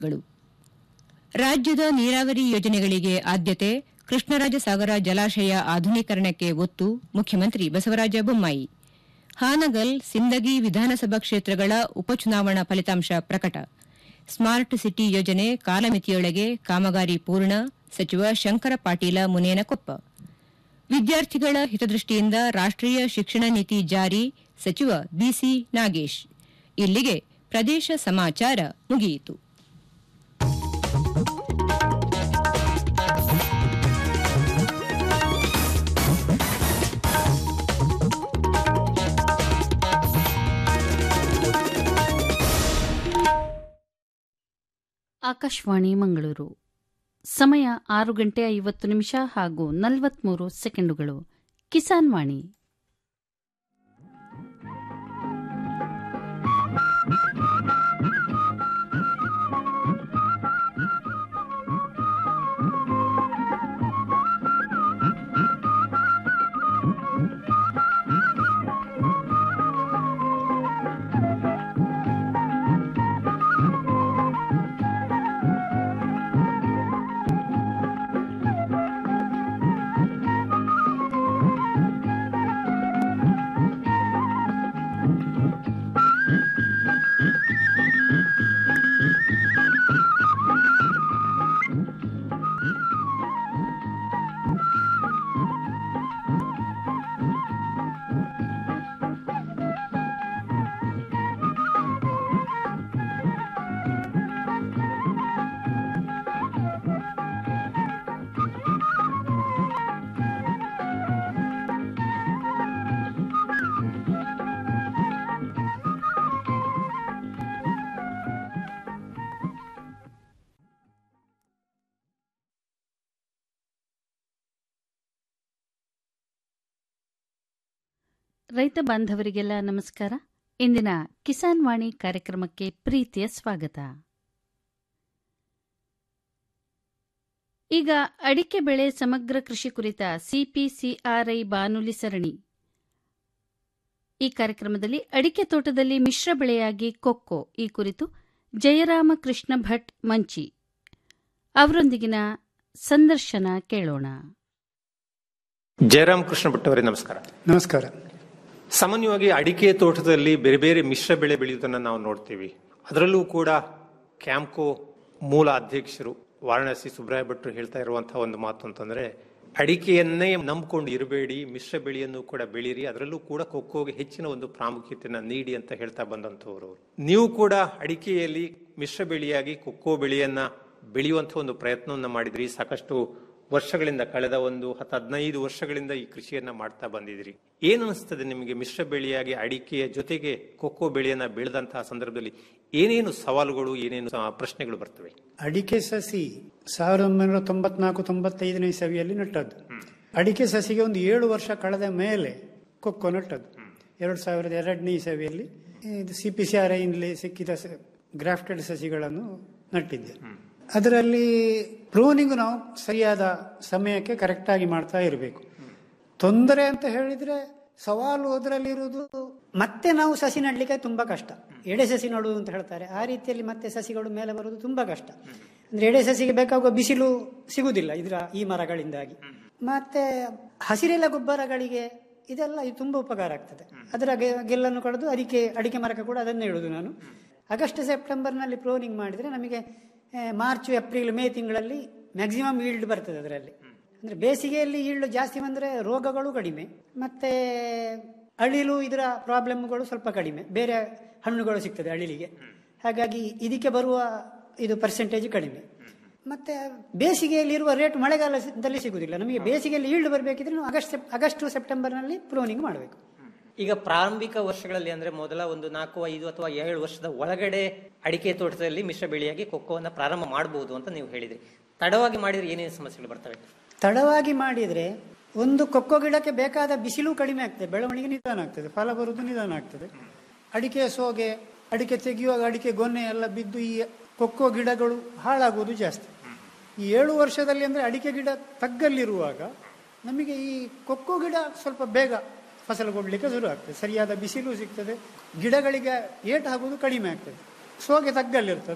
ಗಳು ರಾಜ್ಯದ ನೀರಾವರಿ ಯೋಜನೆಗಳಿಗೆ ಆದ್ಯತೆ ಕೃಷ್ಣರಾಜಸಾಗರ ಜಲಾಶಯ ಆಧುನೀಕರಣಕ್ಕೆ ಒತ್ತು ಮುಖ್ಯಮಂತ್ರಿ ಬಸವರಾಜ ಬೊಮ್ಮಾಯಿ ಹಾನಗಲ್ ಸಿಂದಗಿ ವಿಧಾನಸಭಾ ಕ್ಷೇತ್ರಗಳ ಉಪಚುನಾವಣಾ ಫಲಿತಾಂಶ ಪ್ರಕಟ ಸ್ಮಾರ್ಟ್ ಸಿಟಿ ಯೋಜನೆ ಕಾಲಮಿತಿಯೊಳಗೆ ಕಾಮಗಾರಿ ಪೂರ್ಣ ಸಚಿವ ಶಂಕರ ಪಾಟೀಲ ಮುನೇನಕೊಪ್ಪ ವಿದ್ಯಾರ್ಥಿಗಳ ಹಿತದೃಷ್ಟಿಯಿಂದ ರಾಷ್ಟೀಯ ಶಿಕ್ಷಣ ನೀತಿ ಜಾರಿ ಸಚಿವ ಬಿಸಿ ನಾಗೇಶ್ ಇಲ್ಲಿಗೆ ಪ್ರದೇಶ ಸಮಾಚಾರ ಮುಗಿಯಿತು ಆಕಾಶವಾಣಿ ಮಂಗಳೂರು ಸಮಯ ಆರು ಗಂಟೆ ಐವತ್ತು ನಿಮಿಷ ಹಾಗೂ ನಲವತ್ಮೂರು ಸೆಕೆಂಡುಗಳು ಕಿಸಾನ್ ವಾಣಿ ರೈತ ಬಾಂಧವರಿಗೆಲ್ಲ ನಮಸ್ಕಾರ ಇಂದಿನ ಕಿಸಾನ್ ವಾಣಿ ಕಾರ್ಯಕ್ರಮಕ್ಕೆ ಪ್ರೀತಿಯ ಸ್ವಾಗತ ಈಗ ಅಡಿಕೆ ಬೆಳೆ ಸಮಗ್ರ ಕೃಷಿ ಕುರಿತ ಸಿಪಿಸಿಆರ್ಐ ಬಾನುಲಿ ಸರಣಿ ಈ ಕಾರ್ಯಕ್ರಮದಲ್ಲಿ ಅಡಿಕೆ ತೋಟದಲ್ಲಿ ಮಿಶ್ರ ಬೆಳೆಯಾಗಿ ಕೊಕ್ಕೋ ಈ ಕುರಿತು ಜಯರಾಮ ಕೃಷ್ಣ ಭಟ್ ಮಂಚಿ ಅವರೊಂದಿಗಿನ ಸಂದರ್ಶನ ಕೇಳೋಣ ಜಯರಾಮ್ ಕೃಷ್ಣ ಭಟ್ ಅವರೇ ನಮಸ್ಕಾರ ನಮಸ್ಕಾರ ಸಾಮಾನ್ಯವಾಗಿ ಅಡಿಕೆ ತೋಟದಲ್ಲಿ ಬೇರೆ ಬೇರೆ ಮಿಶ್ರ ಬೆಳೆ ಬೆಳೆಯುವುದನ್ನು ನಾವು ನೋಡ್ತೀವಿ ಅದರಲ್ಲೂ ಕೂಡ ಕ್ಯಾಂಪ್ಕೋ ಮೂಲ ಅಧ್ಯಕ್ಷರು ವಾರಣಾಸಿ ಸುಬ್ರಾಯ ಭಟ್ರು ಹೇಳ್ತಾ ಇರುವಂತಹ ಒಂದು ಮಾತು ಅಂತಂದ್ರೆ ಅಡಿಕೆಯನ್ನೇ ನಂಬಿಕೊಂಡು ಇರಬೇಡಿ ಮಿಶ್ರ ಬೆಳೆಯನ್ನು ಕೂಡ ಬೆಳೀರಿ ಅದರಲ್ಲೂ ಕೂಡ ಕೊಕ್ಕೋಗೆ ಹೆಚ್ಚಿನ ಒಂದು ಪ್ರಾಮುಖ್ಯತೆಯನ್ನು ನೀಡಿ ಅಂತ ಹೇಳ್ತಾ ಬಂದಂತವರು ನೀವು ಕೂಡ ಅಡಿಕೆಯಲ್ಲಿ ಮಿಶ್ರ ಬೆಳೆಯಾಗಿ ಕೊಕ್ಕೋ ಬೆಳೆಯನ್ನ ಬೆಳೆಯುವಂತಹ ಒಂದು ಪ್ರಯತ್ನವನ್ನ ಮಾಡಿದ್ರಿ ಸಾಕಷ್ಟು ವರ್ಷಗಳಿಂದ ಕಳೆದ ಒಂದು ಹತ್ತು ಹದಿನೈದು ವರ್ಷಗಳಿಂದ ಈ ಕೃಷಿಯನ್ನ ಮಾಡ್ತಾ ಬಂದಿದ್ರಿ ಏನ್ ಅನಿಸ್ತದೆ ನಿಮಗೆ ಮಿಶ್ರ ಬೆಳೆಯಾಗಿ ಅಡಿಕೆಯ ಜೊತೆಗೆ ಕೊಕ್ಕೋ ಬೆಳೆಯನ್ನ ಬೆಳೆದಂತಹ ಸಂದರ್ಭದಲ್ಲಿ ಏನೇನು ಸವಾಲುಗಳು ಏನೇನು ಆ, ಪ್ರಶ್ನೆಗಳು ಬರ್ತವೆ ಅಡಿಕೆ ಸಸಿ ಸಾವಿರದ ಒಂಬೈನೂರ ತೊಂಬತ್ನಾಲ್ಕು ತೊಂಬತ್ತೈದನೇ ಇಸವಿಯಲ್ಲಿ ನೆಟ್ಟದ್ದು ಅಡಿಕೆ ಸಸಿಗೆ ಒಂದು ಏಳು ವರ್ಷ ಕಳೆದ ಮೇಲೆ ಕೊಕ್ಕೋ ನೆಟ್ಟದ್ದು ಎರಡು ಸಾವಿರದ ಎರಡನೇ ಇಸವಿಯಲ್ಲಿ ಇದು ಸಿ ಪಿ ಸಿ ಆರ್ ಐನಲ್ಲಿ ಸಿಕ್ಕಿದ ಗ್ರಾಫ್ಟೆಡ್ ಸಸಿಗಳನ್ನು ನಟ್ಟಿದ್ದೆ ಅದರಲ್ಲಿ ಪ್ರೂನಿಂಗ್ ನಾವು ಸರಿಯಾದ ಸಮಯಕ್ಕೆ ಕರೆಕ್ಟಾಗಿ ಮಾಡ್ತಾ ಇರಬೇಕು ತೊಂದರೆ ಅಂತ ಹೇಳಿದ್ರೆ ಸವಾಲು ಅದರಲ್ಲಿರುವುದು ಮತ್ತೆ ನಾವು ಸಸಿ ನಡ್ಲಿಕ್ಕೆ ತುಂಬಾ ಕಷ್ಟ ಎಡೆ ಸಸಿ ನಡುವುದು ಅಂತ ಹೇಳ್ತಾರೆ ಆ ರೀತಿಯಲ್ಲಿ ಮತ್ತೆ ಸಸಿಗಳು ಮೇಲೆ ಬರುವುದು ತುಂಬಾ ಕಷ್ಟ ಅಂದ್ರೆ ಎಡೆ ಸಸಿಗೆ ಬೇಕಾಗುವ ಬಿಸಿಲು ಸಿಗುವುದಿಲ್ಲ ಇದರ ಈ ಮರಗಳಿಂದಾಗಿ ಮತ್ತೆ ಹಸಿರೆಲೆ ಗೊಬ್ಬರಗಳಿಗೆ ಇದೆಲ್ಲ ಇದು ತುಂಬಾ ಉಪಕಾರ ಆಗ್ತದೆ ಅದರ ಗೆ- ಗೆಲ್ಲನ್ನು ಕಳೆದು ಅಡಿಕೆ ಅಡಿಕೆ ಮರಕ್ಕೆ ಕೂಡ ಅದನ್ನೇ ಹೇಳುದು ನಾನು ಆಗಸ್ಟ್ ಸೆಪ್ಟೆಂಬರ್ನಲ್ಲಿ ಪ್ರೋನಿಂಗ್ ಮಾಡಿದ್ರೆ ನಮಗೆ ಆ, ಮಾರ್ಚ್ ಏಪ್ರಿಲ್ ಮೇ ತಿಂಗಳಲ್ಲಿ ಮ್ಯಾಕ್ಸಿಮಮ್ ಈಲ್ಡ್ ಬರ್ತದೆ ಅದರಲ್ಲಿ ಅಂದ್ರೆ ಬೇಸಿಗೆಯಲ್ಲಿ ಈಲ್ಡ್ ಜಾಸ್ತಿ ಬಂದ್ರೆ ರೋಗಗಳು ಕಡಿಮೆ ಮತ್ತೆ ಅಳಿಲು ಇದರ ಪ್ರಾಬ್ಲಮ್ಗಳು ಸ್ವಲ್ಪ ಕಡಿಮೆ ಬೇರೆ ಹಣ್ಣುಗಳು ಸಿಗ್ತದೆ ಅಳಿಲಿಗೆ ಹಾಗಾಗಿ ಇದಕ್ಕೆ ಬರುವ ಇದು ಪರ್ಸೆಂಟೇಜ್ ಕಡಿಮೆ ಮತ್ತೆ ಬೇಸಿಗೆಯಲ್ಲಿ ಇರುವ ರೇಟ್ ಮಳೆಗಾಲದಲ್ಲಿ ಸಿಗುದಿಲ್ಲ ನಮಗೆ ಬೇಸಿಗೆಯಲ್ಲಿ ಈಲ್ಡ್ ಬರಬೇಕಿದ್ರೆ ನಾವು ಆಗಸ್ಟ್ ಸೆಪ್- ಆಗಸ್ಟ್ ಸೆಪ್ಟೆಂಬರ್ನಲ್ಲಿ ಪ್ರೂನಿಂಗ್ ಮಾಡಬೇಕು ಈಗ ಪ್ರಾರಂಭಿಕ ವರ್ಷಗಳಲ್ಲಿ ಅಂದ್ರೆ ಮೊದಲ ಒಂದು ನಾಲ್ಕು ಐದು ಅಥವಾ ಏಳು ವರ್ಷದ ಒಳಗಡೆ ಅಡಿಕೆ ತೋಟದಲ್ಲಿ ಮಿಶ್ರ ಬೆಳೆಯಾಗಿ ಕೊಕ್ಕೋವನ್ನ ಪ್ರಾರಂಭ ಮಾಡಬಹುದು ಅಂತ ನೀವು ಹೇಳಿದ್ರಿ ತಡವಾಗಿ ಮಾಡಿದ್ರೆ ಏನೇನು ಸಮಸ್ಯೆಗಳು ಬರ್ತವೆ ತಡವಾಗಿ ಮಾಡಿದ್ರೆ ಒಂದು ಕೊಕ್ಕೋ ಗಿಡಕ್ಕೆ ಬೇಕಾದ ಬಿಸಿಲು ಕಡಿಮೆ ಆಗ್ತದೆ ಬೆಳವಣಿಗೆ ನಿಧಾನ ಆಗ್ತದೆ ಫಲ ಬರುವುದು ನಿಧಾನ ಆಗ್ತದೆ ಅಡಿಕೆ ಸೋಗೆ ಅಡಿಕೆ ತೆಗೆಯುವಾಗ ಅಡಿಕೆ ಗೊನೆ ಎಲ್ಲ ಬಿದ್ದು ಈ ಕೊಕ್ಕೋ ಗಿಡಗಳು ಹಾಳಾಗುವುದು ಜಾಸ್ತಿ ಈ ಏಳು ವರ್ಷದಲ್ಲಿ ಅಂದ್ರೆ ಅಡಿಕೆ ಗಿಡ ತಗ್ಗಲ್ಲಿರುವಾಗ ನಮಗೆ ಈ ಕೊಕ್ಕೋ ಗಿಡ ಸ್ವಲ್ಪ ಬೇಗ ಫಸಲು ಕೊಡ್ಲಿಕ್ಕೆ ಶುರು ಆಗ್ತದೆ ಸರಿಯಾದ ಬಿಸಿಲು ಸಿಗ್ತದೆ ಗಿಡಗಳಿಗೆ ಏಟು ಆಗುವುದು ಕಡಿಮೆ ಆಗ್ತದೆ ಸೋಗೆ ತಗ್ಗಲ್ಲಿರ್ತದೆ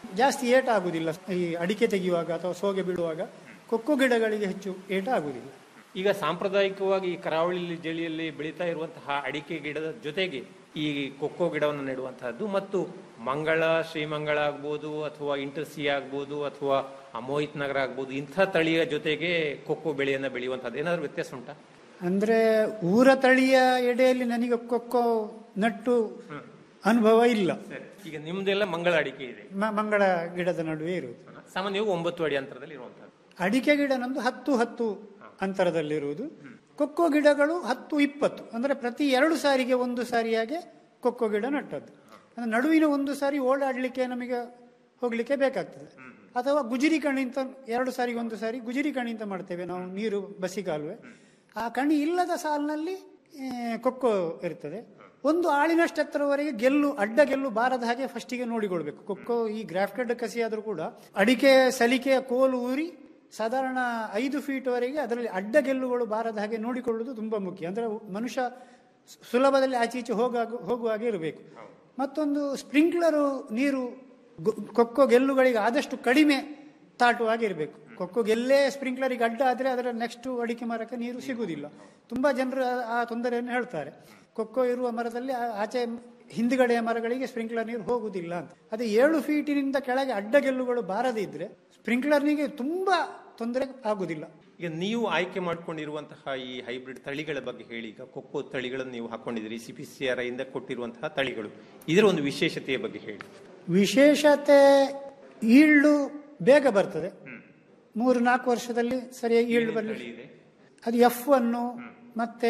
ಜಾಸ್ತಿ ಏಟ ಆಗುದಿಲ್ಲ ಈ ಅಡಿಕೆ ತೆಗೆಯುವಾಗ ಅಥವಾ ಸೋಗೆ ಬೀಳುವಾಗ ಕೊಕ್ಕೋ ಗಿಡಗಳಿಗೆ ಹೆಚ್ಚು ಏಟ ಆಗುದಿಲ್ಲ ಈಗ ಸಾಂಪ್ರದಾಯಿಕವಾಗಿ ಈ ಕರಾವಳಿ ಜಳಿಯಲ್ಲಿ ಬೆಳೀತಾ ಇರುವಂತಹ ಅಡಿಕೆ ಗಿಡದ ಜೊತೆಗೆ ಈ ಕೊಕ್ಕೋ ಗಿಡವನ್ನು ನೆಡುವಂತಹದ್ದು ಮತ್ತು ಮಂಗಳ ಶ್ರೀಮಂಗಳ ಆಗ್ಬೋದು ಅಥವಾ ಇಂಟರ್ಸಿ ಆಗ್ಬೋದು ಅಥವಾ ಮೋಹಿತ್ ನಗರ ಆಗ್ಬೋದು ಇಂಥ ತಳಿಯ ಜೊತೆಗೆ ಕೊಕ್ಕೋ ಬೆಳೆಯನ್ನ ಬೆಳೆಯುವಂತಹದ್ದು ಏನಾದ್ರು ವ್ಯತ್ಯಾಸ ಉಂಟಾ ಅಂದ್ರೆ ಊರ ತಳಿಯ ಎಡೆಯಲ್ಲಿ ನನಗೆ ಕೊಕ್ಕೋ ನಟ್ಟು ಅನುಭವ ಇಲ್ಲ ಈಗ ನಿಮ್ದೆಲ್ಲ ಮಂಗಳ ಅಡಿಕೆ ಇದೆ ಮ- ಮಂಗಳ ಗಿಡದ ನಡುವೆ ಇರುವುದು ಸಾಮಾನ್ಯವಾಗಿ ಒಂಬತ್ತು ಅಡಿ ಅಂತರದಲ್ಲಿ ಇರುವಂತಹದ್ದು ಅಡಿಕೆ ಗಿಡ ನಂದು ಹತ್ತು ಹತ್ತು ಅಂತರದಲ್ಲಿರುವುದು ಕೊಕ್ಕೋ ಗಿಡಗಳು ಹತ್ತು ಇಪ್ಪತ್ತು ಅಂದ್ರೆ ಪ್ರತಿ ಎರಡು ಸಾರಿಗೆ ಒಂದು ಸಾರಿಯಾಗೆ ಕೊಕ್ಕೋ ಗಿಡ ನಟ್ಟದ್ದು ಅಂದ್ರೆ ನಡುವಿನ ಒಂದು ಸಾರಿ ಓಡಾಡ್ಲಿಕ್ಕೆ ನಮಗೆ ಹೋಗ್ಲಿಕ್ಕೆ ಬೇಕಾಗ್ತದೆ ಅಥವಾ ಗುಜಿರಿ ಕಣಿ ಅಂತ ಎರಡು ಸಾರಿಗೆ ಒಂದು ಸಾರಿ ಗುಜಿರಿ ಕಣಿ ಅಂತ ಮಾಡ್ತೇವೆ ನಾವು ನೀರು ಬಸಿ ಕಾಲುವೆ ಆ ಕಣಿ ಇಲ್ಲದ ಸಾಲಿನಲ್ಲಿ ಆ, ಕೊಕ್ಕೋ ಇರ್ತದೆ ಒಂದು ಆಳಿನಷ್ಟು ಎತ್ತರವರೆಗೆ ಗೆಲ್ಲು ಅಡ್ಡ ಗೆಲ್ಲು ಬಾರದ ಹಾಗೆ ಫಸ್ಟಿಗೆ ನೋಡಿಕೊಳ್ಬೇಕು ಕೊಕ್ಕೋ ಈ ಗ್ರಾಫ್ಟೆಡ್ ಕಸಿ ಆದ್ರೂ ಕೂಡ ಅಡಿಕೆ ಸಲಿಕೆಯ ಕೋಲು ಊರಿ ಸಾಧಾರಣ ಐದು ಫೀಟ್ ವರೆಗೆ ಅದರಲ್ಲಿ ಅಡ್ಡ ಗೆಲ್ಲುಗಳು ಬಾರದ ಹಾಗೆ ನೋಡಿಕೊಳ್ಳುವುದು ತುಂಬಾ ಮುಖ್ಯ ಅಂದ್ರೆ ಮನುಷ್ಯ ಸು- ಸುಲಭದಲ್ಲಿ ಆಚೆ ಈಚೆ ಹೋಗಾಗ ಹೋಗುವಾಗೆ ಇರಬೇಕು ಮತ್ತೊಂದು ಸ್ಪ್ರಿಂಕ್ಲರು ನೀರು ಗೊ- ಕೊಕ್ಕೋ ಗೆಲ್ಲುಗಳಿಗೆ ಆದಷ್ಟು ಕಡಿಮೆ ತಾಟುವಾಗಿ ಇರಬೇಕು ಕೊಕ್ಕೋ ಗೆಲ್ಲೇ ಸ್ಪ್ರಿಂಕ್ಲರಿಗೆ ಅಡ್ಡ ಆದರೆ ಅದರ ನೆಕ್ಸ್ಟ್ ಅಡಿಕೆ ಮರಕ್ಕೆ ನೀರು ಸಿಗುವುದಿಲ್ಲ ತುಂಬಾ ಜನರು ಆ- ಆ ತೊಂದರೆಯನ್ನು ಹೇಳ್ತಾರೆ ಕೊಕ್ಕೋ ಇರುವ ಮರದಲ್ಲಿ ಆ- ಆಚೆ ಹಿಂದ್ಗಡೆಯ ಮರಗಳಿಗೆ ಸ್ಪ್ರಿಂಕ್ಲರ್ ನೀರು ಹೋಗುವುದಿಲ್ಲ ಅಂತ ಅದೇ ಏಳು ಫೀಟಿನಿಂದ ಕೆಳಗೆ ಅಡ್ಡಗೆಲ್ಲುಗಳು ಬಾರದೇ ಇದ್ರೆ ಸ್ಪ್ರಿಂಕ್ಲರ್ನಿಗೆ ತುಂಬಾ ತೊಂದರೆ ಆಗುದಿಲ್ಲ ಈಗ ನೀವು ಆಯ್ಕೆ ಮಾಡ್ಕೊಂಡಿರುವಂತಹ ಈ ಹೈಬ್ರಿಡ್ ತಳಿಗಳ ಬಗ್ಗೆ ಹೇಳಿ ಈಗ ಕೊಕ್ಕೋ ತಳಿಗಳನ್ನು ನೀವು ಹಾಕೊಂಡಿದ್ದೀರಿ ಸಿ ಪಿ ಸಿ ಆರ್ ಇಂದ ಕೊಟ್ಟಿರುವಂತಹ ತಳಿಗಳು ಇದರ ಒಂದು ವಿಶೇಷತೆಯ ಬಗ್ಗೆ ಹೇಳಿ ವಿಶೇಷತೆ ಈಳ್ಳು ಬೇಗ ಬರ್ತದೆ ಮೂರು ನಾಲ್ಕು ವರ್ಷದಲ್ಲಿ ಸರಿಯಾಗಿ ಈಳ್ಳು ಬರಲಿ ತಳಿ ಇದೆ ಅದು ಎಫ್ ಅನ್ನು ಮತ್ತೆ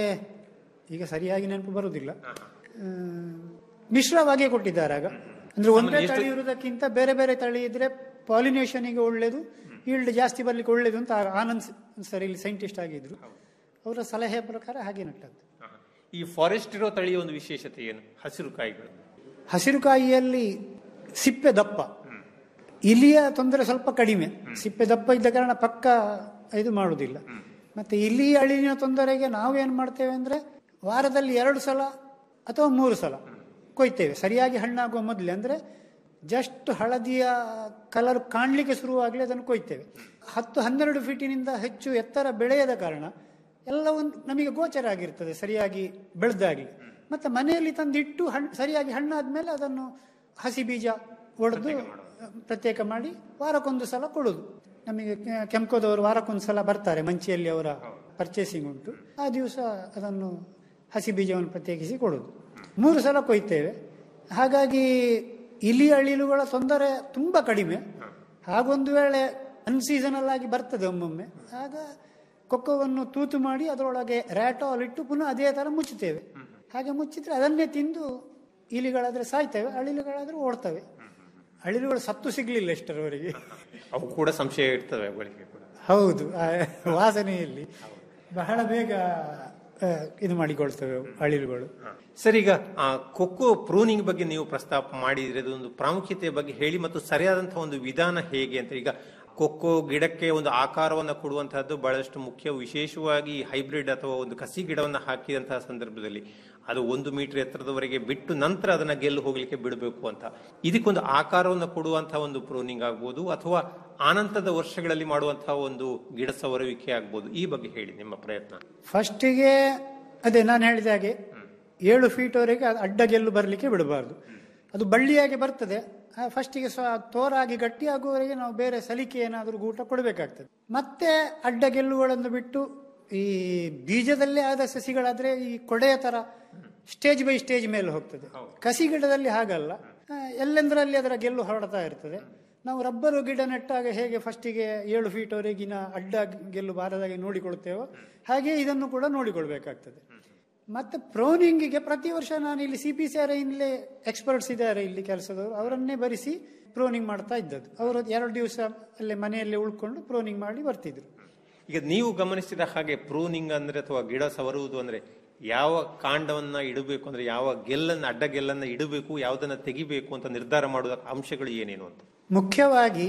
ಈಗ ಸರಿಯಾಗಿ ನೆನಪು ಬರುವುದಿಲ್ಲ ಮಿಶ್ರವಾಗಿ ಕೊಟ್ಟಿದ್ದಾರೆ ಆಗ ಅಂದ್ರೆ ಒಂದೇ ತಳಿ ಇರುವುದಕ್ಕಿಂತ ಬೇರೆ ಬೇರೆ ತಳಿ ಇದ್ರೆ ಪಾಲಿನೇಷನ್ಗೆ ಒಳ್ಳೇದು ಈಲ್ಡ್ ಜಾಸ್ತಿ ಬರ್ಲಿಕ್ಕೆ ಒಳ್ಳೇದು ಅಂತ ಆ- ಆನಂದ್ ಸರ್ ಇಲ್ಲಿ ಸೈಂಟಿಸ್ಟ್ ಆಗಿದ್ರು ಅವರ ಸಲಹೆ ಪ್ರಕಾರ ಹಾಗೆ ನಟ್ಟದ್ದು ಹಾ. ಈ ಫಾರೆಸ್ಟ್ ಇರೋ ತಳಿಯ ಒಂದು ವಿಶೇಷತೆ ಏನು ಹಸಿರು ಕಾಯಿಗಳು ಹಸಿರುಕಾಯಿಯಲ್ಲಿ ಸಿಪ್ಪೆ ದಪ್ಪ ಇಲಿಯ ತೊಂದರೆ ಸ್ವಲ್ಪ ಕಡಿಮೆ ಸಿಪ್ಪೆ ದಪ್ಪ ಇದ್ದ ಕಾರಣ ಪಕ್ಕ ಇದು ಮಾಡುವುದಿಲ್ಲ ಮತ್ತೆ ಇಲಿ ಅಳಿನ ತೊಂದರೆಗೆ ನಾವೇನ್ ಮಾಡ್ತೇವೆ ಅಂದ್ರೆ ವಾರದಲ್ಲಿ ಎರಡು ಸಲ ಅಥವಾ ಮೂರು ಸಲ ಕೊಯ್ತೇವೆ ಸರಿಯಾಗಿ ಹಣ್ಣಾಗುವ ಮೊದಲೇ ಅಂದ್ರೆ ಜಸ್ಟ್ ಹಳದಿಯ ಕಲರ್ ಕಾಣ್ಲಿಕ್ಕೆ ಶುರುವಾಗಲಿ ಅದನ್ನು ಕೊಯ್ತೇವೆ ಹತ್ತು ಹನ್ನೆರಡು ಫೀಟಿನಿಂದ ಹೆಚ್ಚು ಎತ್ತರ ಬೆಳೆಯದ ಕಾರಣ ಎಲ್ಲವನ್ನು ನಮಗೆ ಗೋಚರ ಆಗಿರ್ತದೆ ಸರಿಯಾಗಿ ಬೆಳೆದಾಗಿ ಮತ್ತೆ ಮನೆಯಲ್ಲಿ ತಂದಿಟ್ಟು ಹಣ್ಣು ಸರಿಯಾಗಿ ಹಣ್ಣಾದ್ಮೇಲೆ ಅದನ್ನು ಹಸಿ ಬೀಜ ಒಡೆದು ಪ್ರತ್ಯೇಕ ಮಾಡಿ ವಾರಕ್ಕೊಂದು ಸಲ ಕೊಡುದು ನಮಗೆ ಕೆ- ಕೆಂಕೋದವರು ವಾರಕ್ಕೊಂದು ಸಲ ಬರ್ತಾರೆ ಮಂಚಿಯಲ್ಲಿ ಅವರ ಪರ್ಚೇಸಿಂಗ್ ಉಂಟು ಆ ದಿವಸ ಅದನ್ನು ಹಸಿ ಬೀಜವನ್ನು ಪ್ರತ್ಯೇಕಿಸಿ ಕೊಡುದು ಮೂರು ಸಲ ಕೊಯ್ತೇವೆ ಹಾಗಾಗಿ ಇಲಿ ಅಳಿಲುಗಳ ತೊಂದರೆ ತುಂಬಾ ಕಡಿಮೆ ಹಾಗೊಂದು ವೇಳೆ ಅನ್ಸೀಸನಲ್ ಆಗಿ ಬರ್ತದೆ ಒಮ್ಮೊಮ್ಮೆ ಆಗ ಕೊಕ್ಕೋವನ್ನು ತೂತು ಮಾಡಿ ಅದರೊಳಗೆ ರ್ಯಾಟಾಲ್ ಇಟ್ಟು ಪುನಃ ಅದೇ ತರ ಮುಚ್ಚುತ್ತೇವೆ ಹಾಗೆ ಮುಚ್ಚಿದ್ರೆ ಅದನ್ನೇ ತಿಂದು ಇಲಿಗಳಾದ್ರೆ ಸಾಯ್ತವೆ ಅಳಿಲುಗಳಾದ್ರೆ ಓಡ್ತವೆ ಅಳಿಲುಗಳು ಸತ್ತು ಸಿಗ್ಲಿಲ್ಲ ಇಷ್ಟರವರೆಗೆ ಅವು ಕೂಡ ಸಂಶಯ ಇರ್ತವೆ ಅವುಗಳಿಗೆ ಕೂಡ ಹೌದು ಆ ವಾಸನೆಯಲ್ಲಿ ಬಹಳ ಬೇಗ ಆ, ಇದು ಮಾಡಿಕೊಳ್ತವೆ ಅವು ಅಳಿಲುಗಳು ಸರ್ ಈಗ ಆ ಕೊಕ್ಕೋ ಪ್ರೂನಿಂಗ್ ಬಗ್ಗೆ ನೀವು ಪ್ರಸ್ತಾಪ ಮಾಡಿದ್ರೆ ಅದೊಂದು ಪ್ರಾಮುಖ್ಯತೆಯ ಬಗ್ಗೆ ಹೇಳಿ ಮತ್ತು ಸರಿಯಾದಂತಹ ಒಂದು ವಿಧಾನ ಹೇಗೆ ಅಂತ ಈಗ ಕೊಕ್ಕೋ ಗಿಡಕ್ಕೆ ಒಂದು ಆಕಾರವನ್ನು ಕೊಡುವಂತಹದ್ದು ಬಹಳಷ್ಟು ಮುಖ್ಯ ವಿಶೇಷವಾಗಿ ಹೈಬ್ರಿಡ್ ಅಥವಾ ಒಂದು ಕಸಿ ಗಿಡವನ್ನು ಹಾಕಿದಂತಹ ಸಂದರ್ಭದಲ್ಲಿ ಅದು ಒಂದು ಮೀಟರ್ ಎತ್ತರದವರೆಗೆ ಬಿಟ್ಟು ನಂತರ ಅದನ್ನ ಗೆಲ್ಲು ಹೋಗ್ಲಿಕ್ಕೆ ಬಿಡಬೇಕು ಅಂತ ಇದಕ್ಕೊಂದು ಆಕಾರವನ್ನು ಕೊಡುವಂತಹ ಒಂದು ಪ್ರೂನಿಂಗ್ ಆಗ್ಬೋದು ಅಥವಾ ಆನಂತರದ ವರ್ಷಗಳಲ್ಲಿ ಮಾಡುವಂತಹ ಒಂದು ಗಿಡ ಸವರುವಿಕೆ ಆಗ್ಬೋದು ಈ ಬಗ್ಗೆ ಹೇಳಿ ನಿಮ್ಮ ಪ್ರಯತ್ನ ಫಸ್ಟಿಗೆ ಅದೇ ನಾನು ಹೇಳಿದ ಹಾಗೆ ಏಳು ಫೀಟ್ವರೆಗೆ ಅದು ಅಡ್ಡಗೆಲ್ಲು ಬರಲಿಕ್ಕೆ ಬಿಡಬಾರ್ದು ಅದು ಬಳ್ಳಿಯಾಗಿ ಬರ್ತದೆ ಆ ಫಸ್ಟಿಗೆ ಸ್ವ ತೋರಾಗಿ ಗಟ್ಟಿಯಾಗುವವರೆಗೆ ನಾವು ಬೇರೆ ಸಲಿಕೆ ಏನಾದರೂ ಗೂಟ ಕೊಡಬೇಕಾಗ್ತದೆ ಮತ್ತೆ ಅಡ್ಡಗೆಲ್ಲುಗಳನ್ನು ಬಿಟ್ಟು ಈ ಬೀಜದಲ್ಲೇ ಆದ ಸಸಿಗಳಾದ್ರೆ ಈ ಕೊಡೆಯ ತರ ಸ್ಟೇಜ್ ಬೈ ಸ್ಟೇಜ್ ಮೇಲೆ ಹೋಗ್ತದೆ ಕಸಿ ಗಿಡದಲ್ಲಿ ಹಾಗಲ್ಲ ಆ, ಎಲ್ಲೆಂದರಲ್ಲಿ ಅದರ ಗೆಲ್ಲು ಹೊರಡ್ತಾ ಇರ್ತದೆ ನಾವು ರಬ್ಬರು ಗಿಡ ನೆಟ್ಟಾಗ ಹೇಗೆ ಫಸ್ಟಿಗೆ ಏಳು ಫೀಟ್ ವರೆಗಿನ ಅಡ್ಡ ಗೆಲ್ಲು ಬಾರದಾಗೆ ನೋಡಿಕೊಳ್ತೇವೋ ಹಾಗೆ ಇದನ್ನು ಕೂಡ ನೋಡಿಕೊಳ್ಬೇಕಾಗ್ತದೆ ಮತ್ತೆ ಪ್ರೋನಿಂಗಿಗೆ ಪ್ರತಿ ವರ್ಷ ನಾನು ಇಲ್ಲಿ ಸಿ ಪಿ ಸಿ ಆರ್ ಇಲ್ಲೇ ಎಕ್ಸ್ಪರ್ಟ್ಸ್ ಇದ್ದಾರೆ ಇಲ್ಲಿ ಕೆಲಸದವರು ಅವರನ್ನೇ ಬರಿಸಿ ಪ್ರೋನಿಂಗ್ ಮಾಡ್ತಾ ಇದ್ದದ್ದು ಅವರು ಎರಡು ದಿವಸ ಅಲ್ಲೇ ಮನೆಯಲ್ಲೇ ಉಳ್ಕೊಂಡು ಪ್ರೋನಿಂಗ್ ಮಾಡಿ ಬರ್ತಿದ್ರು ಈಗ ನೀವು ಗಮನಿಸಿದ ಹಾಗೆ ಪ್ರೂನಿಂಗ್ ಅಂದ್ರೆ ಅಥವಾ ಗಿಡ ಸವರುವುದು ಅಂದ್ರೆ ಯಾವ ಕಾಂಡವನ್ನ ಇಡಬೇಕು ಅಂದ್ರೆ ಯಾವ ಗೆಲ್ಲನ್ನ ಅಡ್ಡ ಗೆಲ್ಲನ್ನ ಇಡಬೇಕು ಯಾವ್ದನ್ನ ತೆಗಿಬೇಕು ಅಂತ ನಿರ್ಧಾರ ಮಾಡುವ ಅಂಶಗಳು ಏನೇನು ಅಂತ ಮುಖ್ಯವಾಗಿ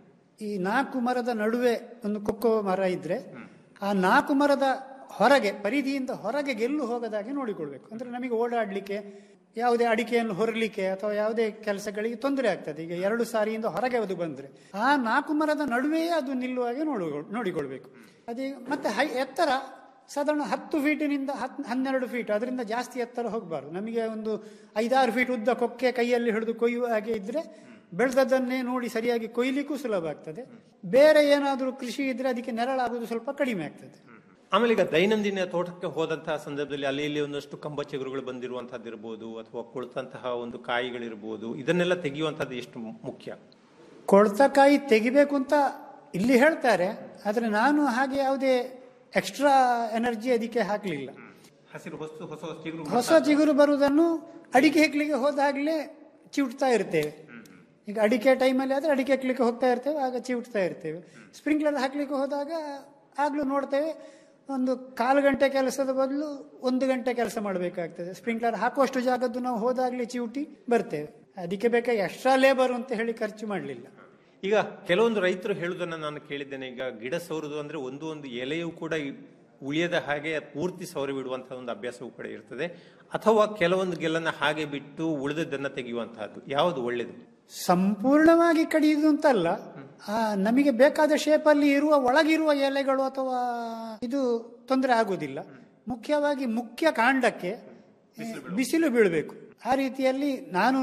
ಈ ನಾಲ್ಕು ಮರದ ನಡುವೆ ಒಂದು ಕೊಕ್ಕೋ ಮರ ಇದ್ರೆ ಆ ನಾಲ್ಕು ಮರದ ಹೊರಗೆ ಪರಿಧಿಯಿಂದ ಹೊರಗೆ ಗೆಲ್ಲು ಹೋಗದಾಗೆ ನೋಡಿಕೊಳ್ಬೇಕು ಅಂದ್ರೆ ನಮಗೆ ಓಡಾಡ್ಲಿಕ್ಕೆ ಯಾವುದೇ ಅಡಿಕೆಯನ್ನು ಹೊರಲಿಕ್ಕೆ ಅಥವಾ ಯಾವುದೇ ಕೆಲಸಗಳಿಗೆ ತೊಂದರೆ ಆಗ್ತದೆ ಈಗ ಎರಡು ಸಾರಿಯಿಂದ ಹೊರಗೆ ಅದು ಬಂದ್ರೆ ಆ ನಾಲ್ಕು ಮರದ ನಡುವೆಯೇ ಅದು ನಿಲ್ಲುವಾಗೆ ನೋಡು ನೋಡಿಕೊಳ್ಬೇಕು ಅದೇ ಮತ್ತೆ ಹೈ ಎತ್ತರ ಸಾಧಾರಣ ಹತ್ತು ಫೀಟಿನಿಂದ ಹತ್ ಹನ್ನೆರಡು ಫೀಟ್ ಅದರಿಂದ ಜಾಸ್ತಿ ಎತ್ತರ ಹೋಗಬಾರ್ದು ನಮಗೆ ಒಂದು ಐದಾರು ಫೀಟ್ ಉದ್ದ ಕೊಕ್ಕೆ ಕೈಯಲ್ಲಿ ಹಿಡಿದು ಕೊಯ್ಯುವ ಹಾಗೆ ಇದ್ರೆ ಬೆಳೆದದ್ದನ್ನೇ ನೋಡಿ ಸರಿಯಾಗಿ ಕೊಯ್ಲಿಕ್ಕೂ ಸುಲಭ ಆಗ್ತದೆ ಬೇರೆ ಏನಾದರೂ ಕೃಷಿ ಇದ್ರೆ ಅದಕ್ಕೆ ನೆರಳಾಗುವುದು ಸ್ವಲ್ಪ ಕಡಿಮೆ ಆಗ್ತದೆ ಆಮೇಲೆ ಈಗ ದೈನಂದಿನ ತೋಟಕ್ಕೆ ಹೋದಂತಹ ಸಂದರ್ಭದಲ್ಲಿ ಅಲ್ಲಿ ಇಲ್ಲಿ ಒಂದಷ್ಟು ಕಂಬ ಚಿಗುರುಗಳು ಬಂದಿರುವಂತಹದ್ದು ಇರ್ಬೋದು ಅಥವಾ ಕೊಳ್ತಂತಹ ಒಂದು ಕಾಯಿಗಳಿರ್ಬೋದು ಇದನ್ನೆಲ್ಲ ತೆಗೆಯುವಂತಹದ್ದು ಎಷ್ಟು ಮುಖ್ಯ ಕೊಳ್ತಕಾಯಿ ತೆಗಿಬೇಕು ಅಂತ ಇಲ್ಲಿ ಹೇಳ್ತಾರೆ ಆದರೆ ನಾನು ಹಾಗೆ ಯಾವುದೇ ಎಕ್ಸ್ಟ್ರಾ ಎನರ್ಜಿ ಅದಕ್ಕೆ ಹಾಕಲಿಲ್ಲ ಹಸಿರು ಹೊಸ ಹೊಸ ಹೊಸ ಚಿಗುರು ಹೊಸ ಚಿಗುರು ಬರುವುದನ್ನು ಅಡಿಕೆ ಹೆಕ್ಲಿಕ್ಕೆ ಹೋದಾಗಲೇ ಚಿವುಟ್ತಾ ಇರ್ತೇವೆ ಈಗ ಅಡಿಕೆ ಟೈಮಲ್ಲಿ ಆದರೆ ಅಡಿಕೆ ಹೆಕ್ಲಿಕ್ಕೆ ಹೋಗ್ತಾ ಇರ್ತೇವೆ ಆಗ ಚಿವುಟ್ತಾ ಇರ್ತೇವೆ ಸ್ಪ್ರಿಂಕ್ಲರ್ ಹಾಕ್ಲಿಕ್ಕೆ ಹೋದಾಗ ಆಗ್ಲೂ ನೋಡ್ತೇವೆ ಒಂದು ಕಾಲು ಗಂಟೆ ಕೆಲಸದ ಬದಲು ಒಂದು ಗಂಟೆ ಕೆಲಸ ಮಾಡಬೇಕಾಗ್ತದೆ ಸ್ಪ್ರಿಂಕ್ಲರ್ ಹಾಕುವಷ್ಟು ಜಾಗದ್ದು ನಾವು ಹೋದಾಗಲೇ ಚಿವುಟಿ ಬರ್ತೇವೆ ಅದಕ್ಕೆ ಬೇಕಾಗಿ ಎಕ್ಸ್ಟ್ರಾ ಲೇಬರ್ ಅಂತ ಹೇಳಿ ಖರ್ಚು ಮಾಡಲಿಲ್ಲ ಈಗ ಕೆಲವೊಂದು ರೈತರು ಹೇಳುದನ್ನ ನಾನು ಕೇಳಿದ್ದೇನೆ ಈಗ ಗಿಡ ಸೌರುದು ಅಂದ್ರೆ ಒಂದು ಒಂದು ಎಲೆಯೂ ಕೂಡ ಈ ಉಳಿಯದ ಹಾಗೆ ಪೂರ್ತಿ ಸೌರಿ ಬಿಡುವಂತಹ ಒಂದು ಅಭ್ಯಾಸವೂ ಕೂಡ ಇರ್ತದೆ ಅಥವಾ ಕೆಲವೊಂದು ಗೆಲ್ಲನ್ನ ಹಾಗೆ ಬಿಟ್ಟು ಉಳಿದದ್ದನ್ನ ತೆಗೆಯುವಂತಹದ್ದು ಯಾವುದು ಒಳ್ಳೇದು ಸಂಪೂರ್ಣವಾಗಿ ಕಡಿಯುವುದು ಅಂತಲ್ಲ ಆ, ನಮಗೆ ಬೇಕಾದ ಶೇಪಲ್ಲಿ ಇರುವ ಒಳಗಿರುವ ಎಲೆಗಳು ಅಥವಾ ಇದು ತೊಂದರೆ ಆಗುವುದಿಲ್ಲ ಮುಖ್ಯವಾಗಿ ಮುಖ್ಯ ಕಾಂಡಕ್ಕೆ ಆ, ಬಿಸಿಲು ಬೀಳಬೇಕು ಆ ರೀತಿಯಲ್ಲಿ ನಾನು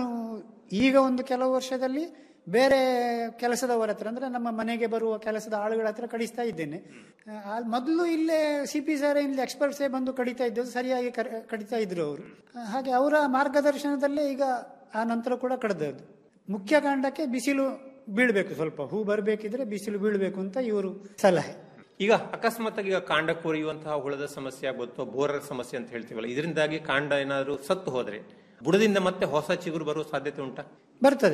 ಈಗ ಒಂದು ಕೆಲವು ವರ್ಷದಲ್ಲಿ ಬೇರೆ ಕೆಲಸದವರ ಹತ್ರ ಅಂದ್ರೆ ನಮ್ಮ ಮನೆಗೆ ಬರುವ ಕೆಲಸದ ಆಳುಗಳ ಹತ್ರ ಕಡಿಸ್ತಾ ಇದ್ದೇನೆ ಆ, ಮೊದಲು ಇಲ್ಲೇ ಸಿ ಪಿ ಸರ್ ಇಲ್ಲಿ ಎಕ್ಸ್ಪರ್ಟ್ಸೇ ಬಂದು ಕಡಿತಾ ಇದ್ದದ್ದು ಸರಿಯಾಗಿ ಕರ್- ಕಡಿತಾ ಇದ್ರು ಅವರು ಹಾಗೆ ಅವರ ಮಾರ್ಗದರ್ಶನದಲ್ಲೇ ಈಗ ಆ ನಂತರ ಕೂಡ ಕಡ್ದದ್ದು ಮುಖ್ಯ ಕಾಂಡಕ್ಕೆ ಬಿಸಿಲು ಬೀಳ್ಬೇಕು ಸ್ವಲ್ಪ ಹೂ ಬರಬೇಕಿದ್ರೆ ಬಿಸಿಲು ಬೀಳ್ಬೇಕು ಅಂತ ಇವರು ಸಲಹೆ ಈಗ ಅಕಸ್ಮಾತ್ ಆಗಿ ಈಗ ಕಾಂಡ ಕೊರೆಯುವಂತಹ ಹುಳದ ಸಮಸ್ಯೆ ಆಗ್ಬೋದು ಬೋರರ್ ಸಮಸ್ಯೆ ಅಂತ ಹೇಳ್ತೀವಲ್ಲ ಇದರಿಂದಾಗಿ ಕಾಂಡ ಏನಾದ್ರು ಸತ್ತು ಹೋದ್ರೆ ಬುಡದಿಂದ ಮತ್ತೆ ಹೊಸ ಚಿಗುರು ಬರುವ ಸಾಧ್ಯತೆ ಉಂಟಾ ಬರ್ತದೆ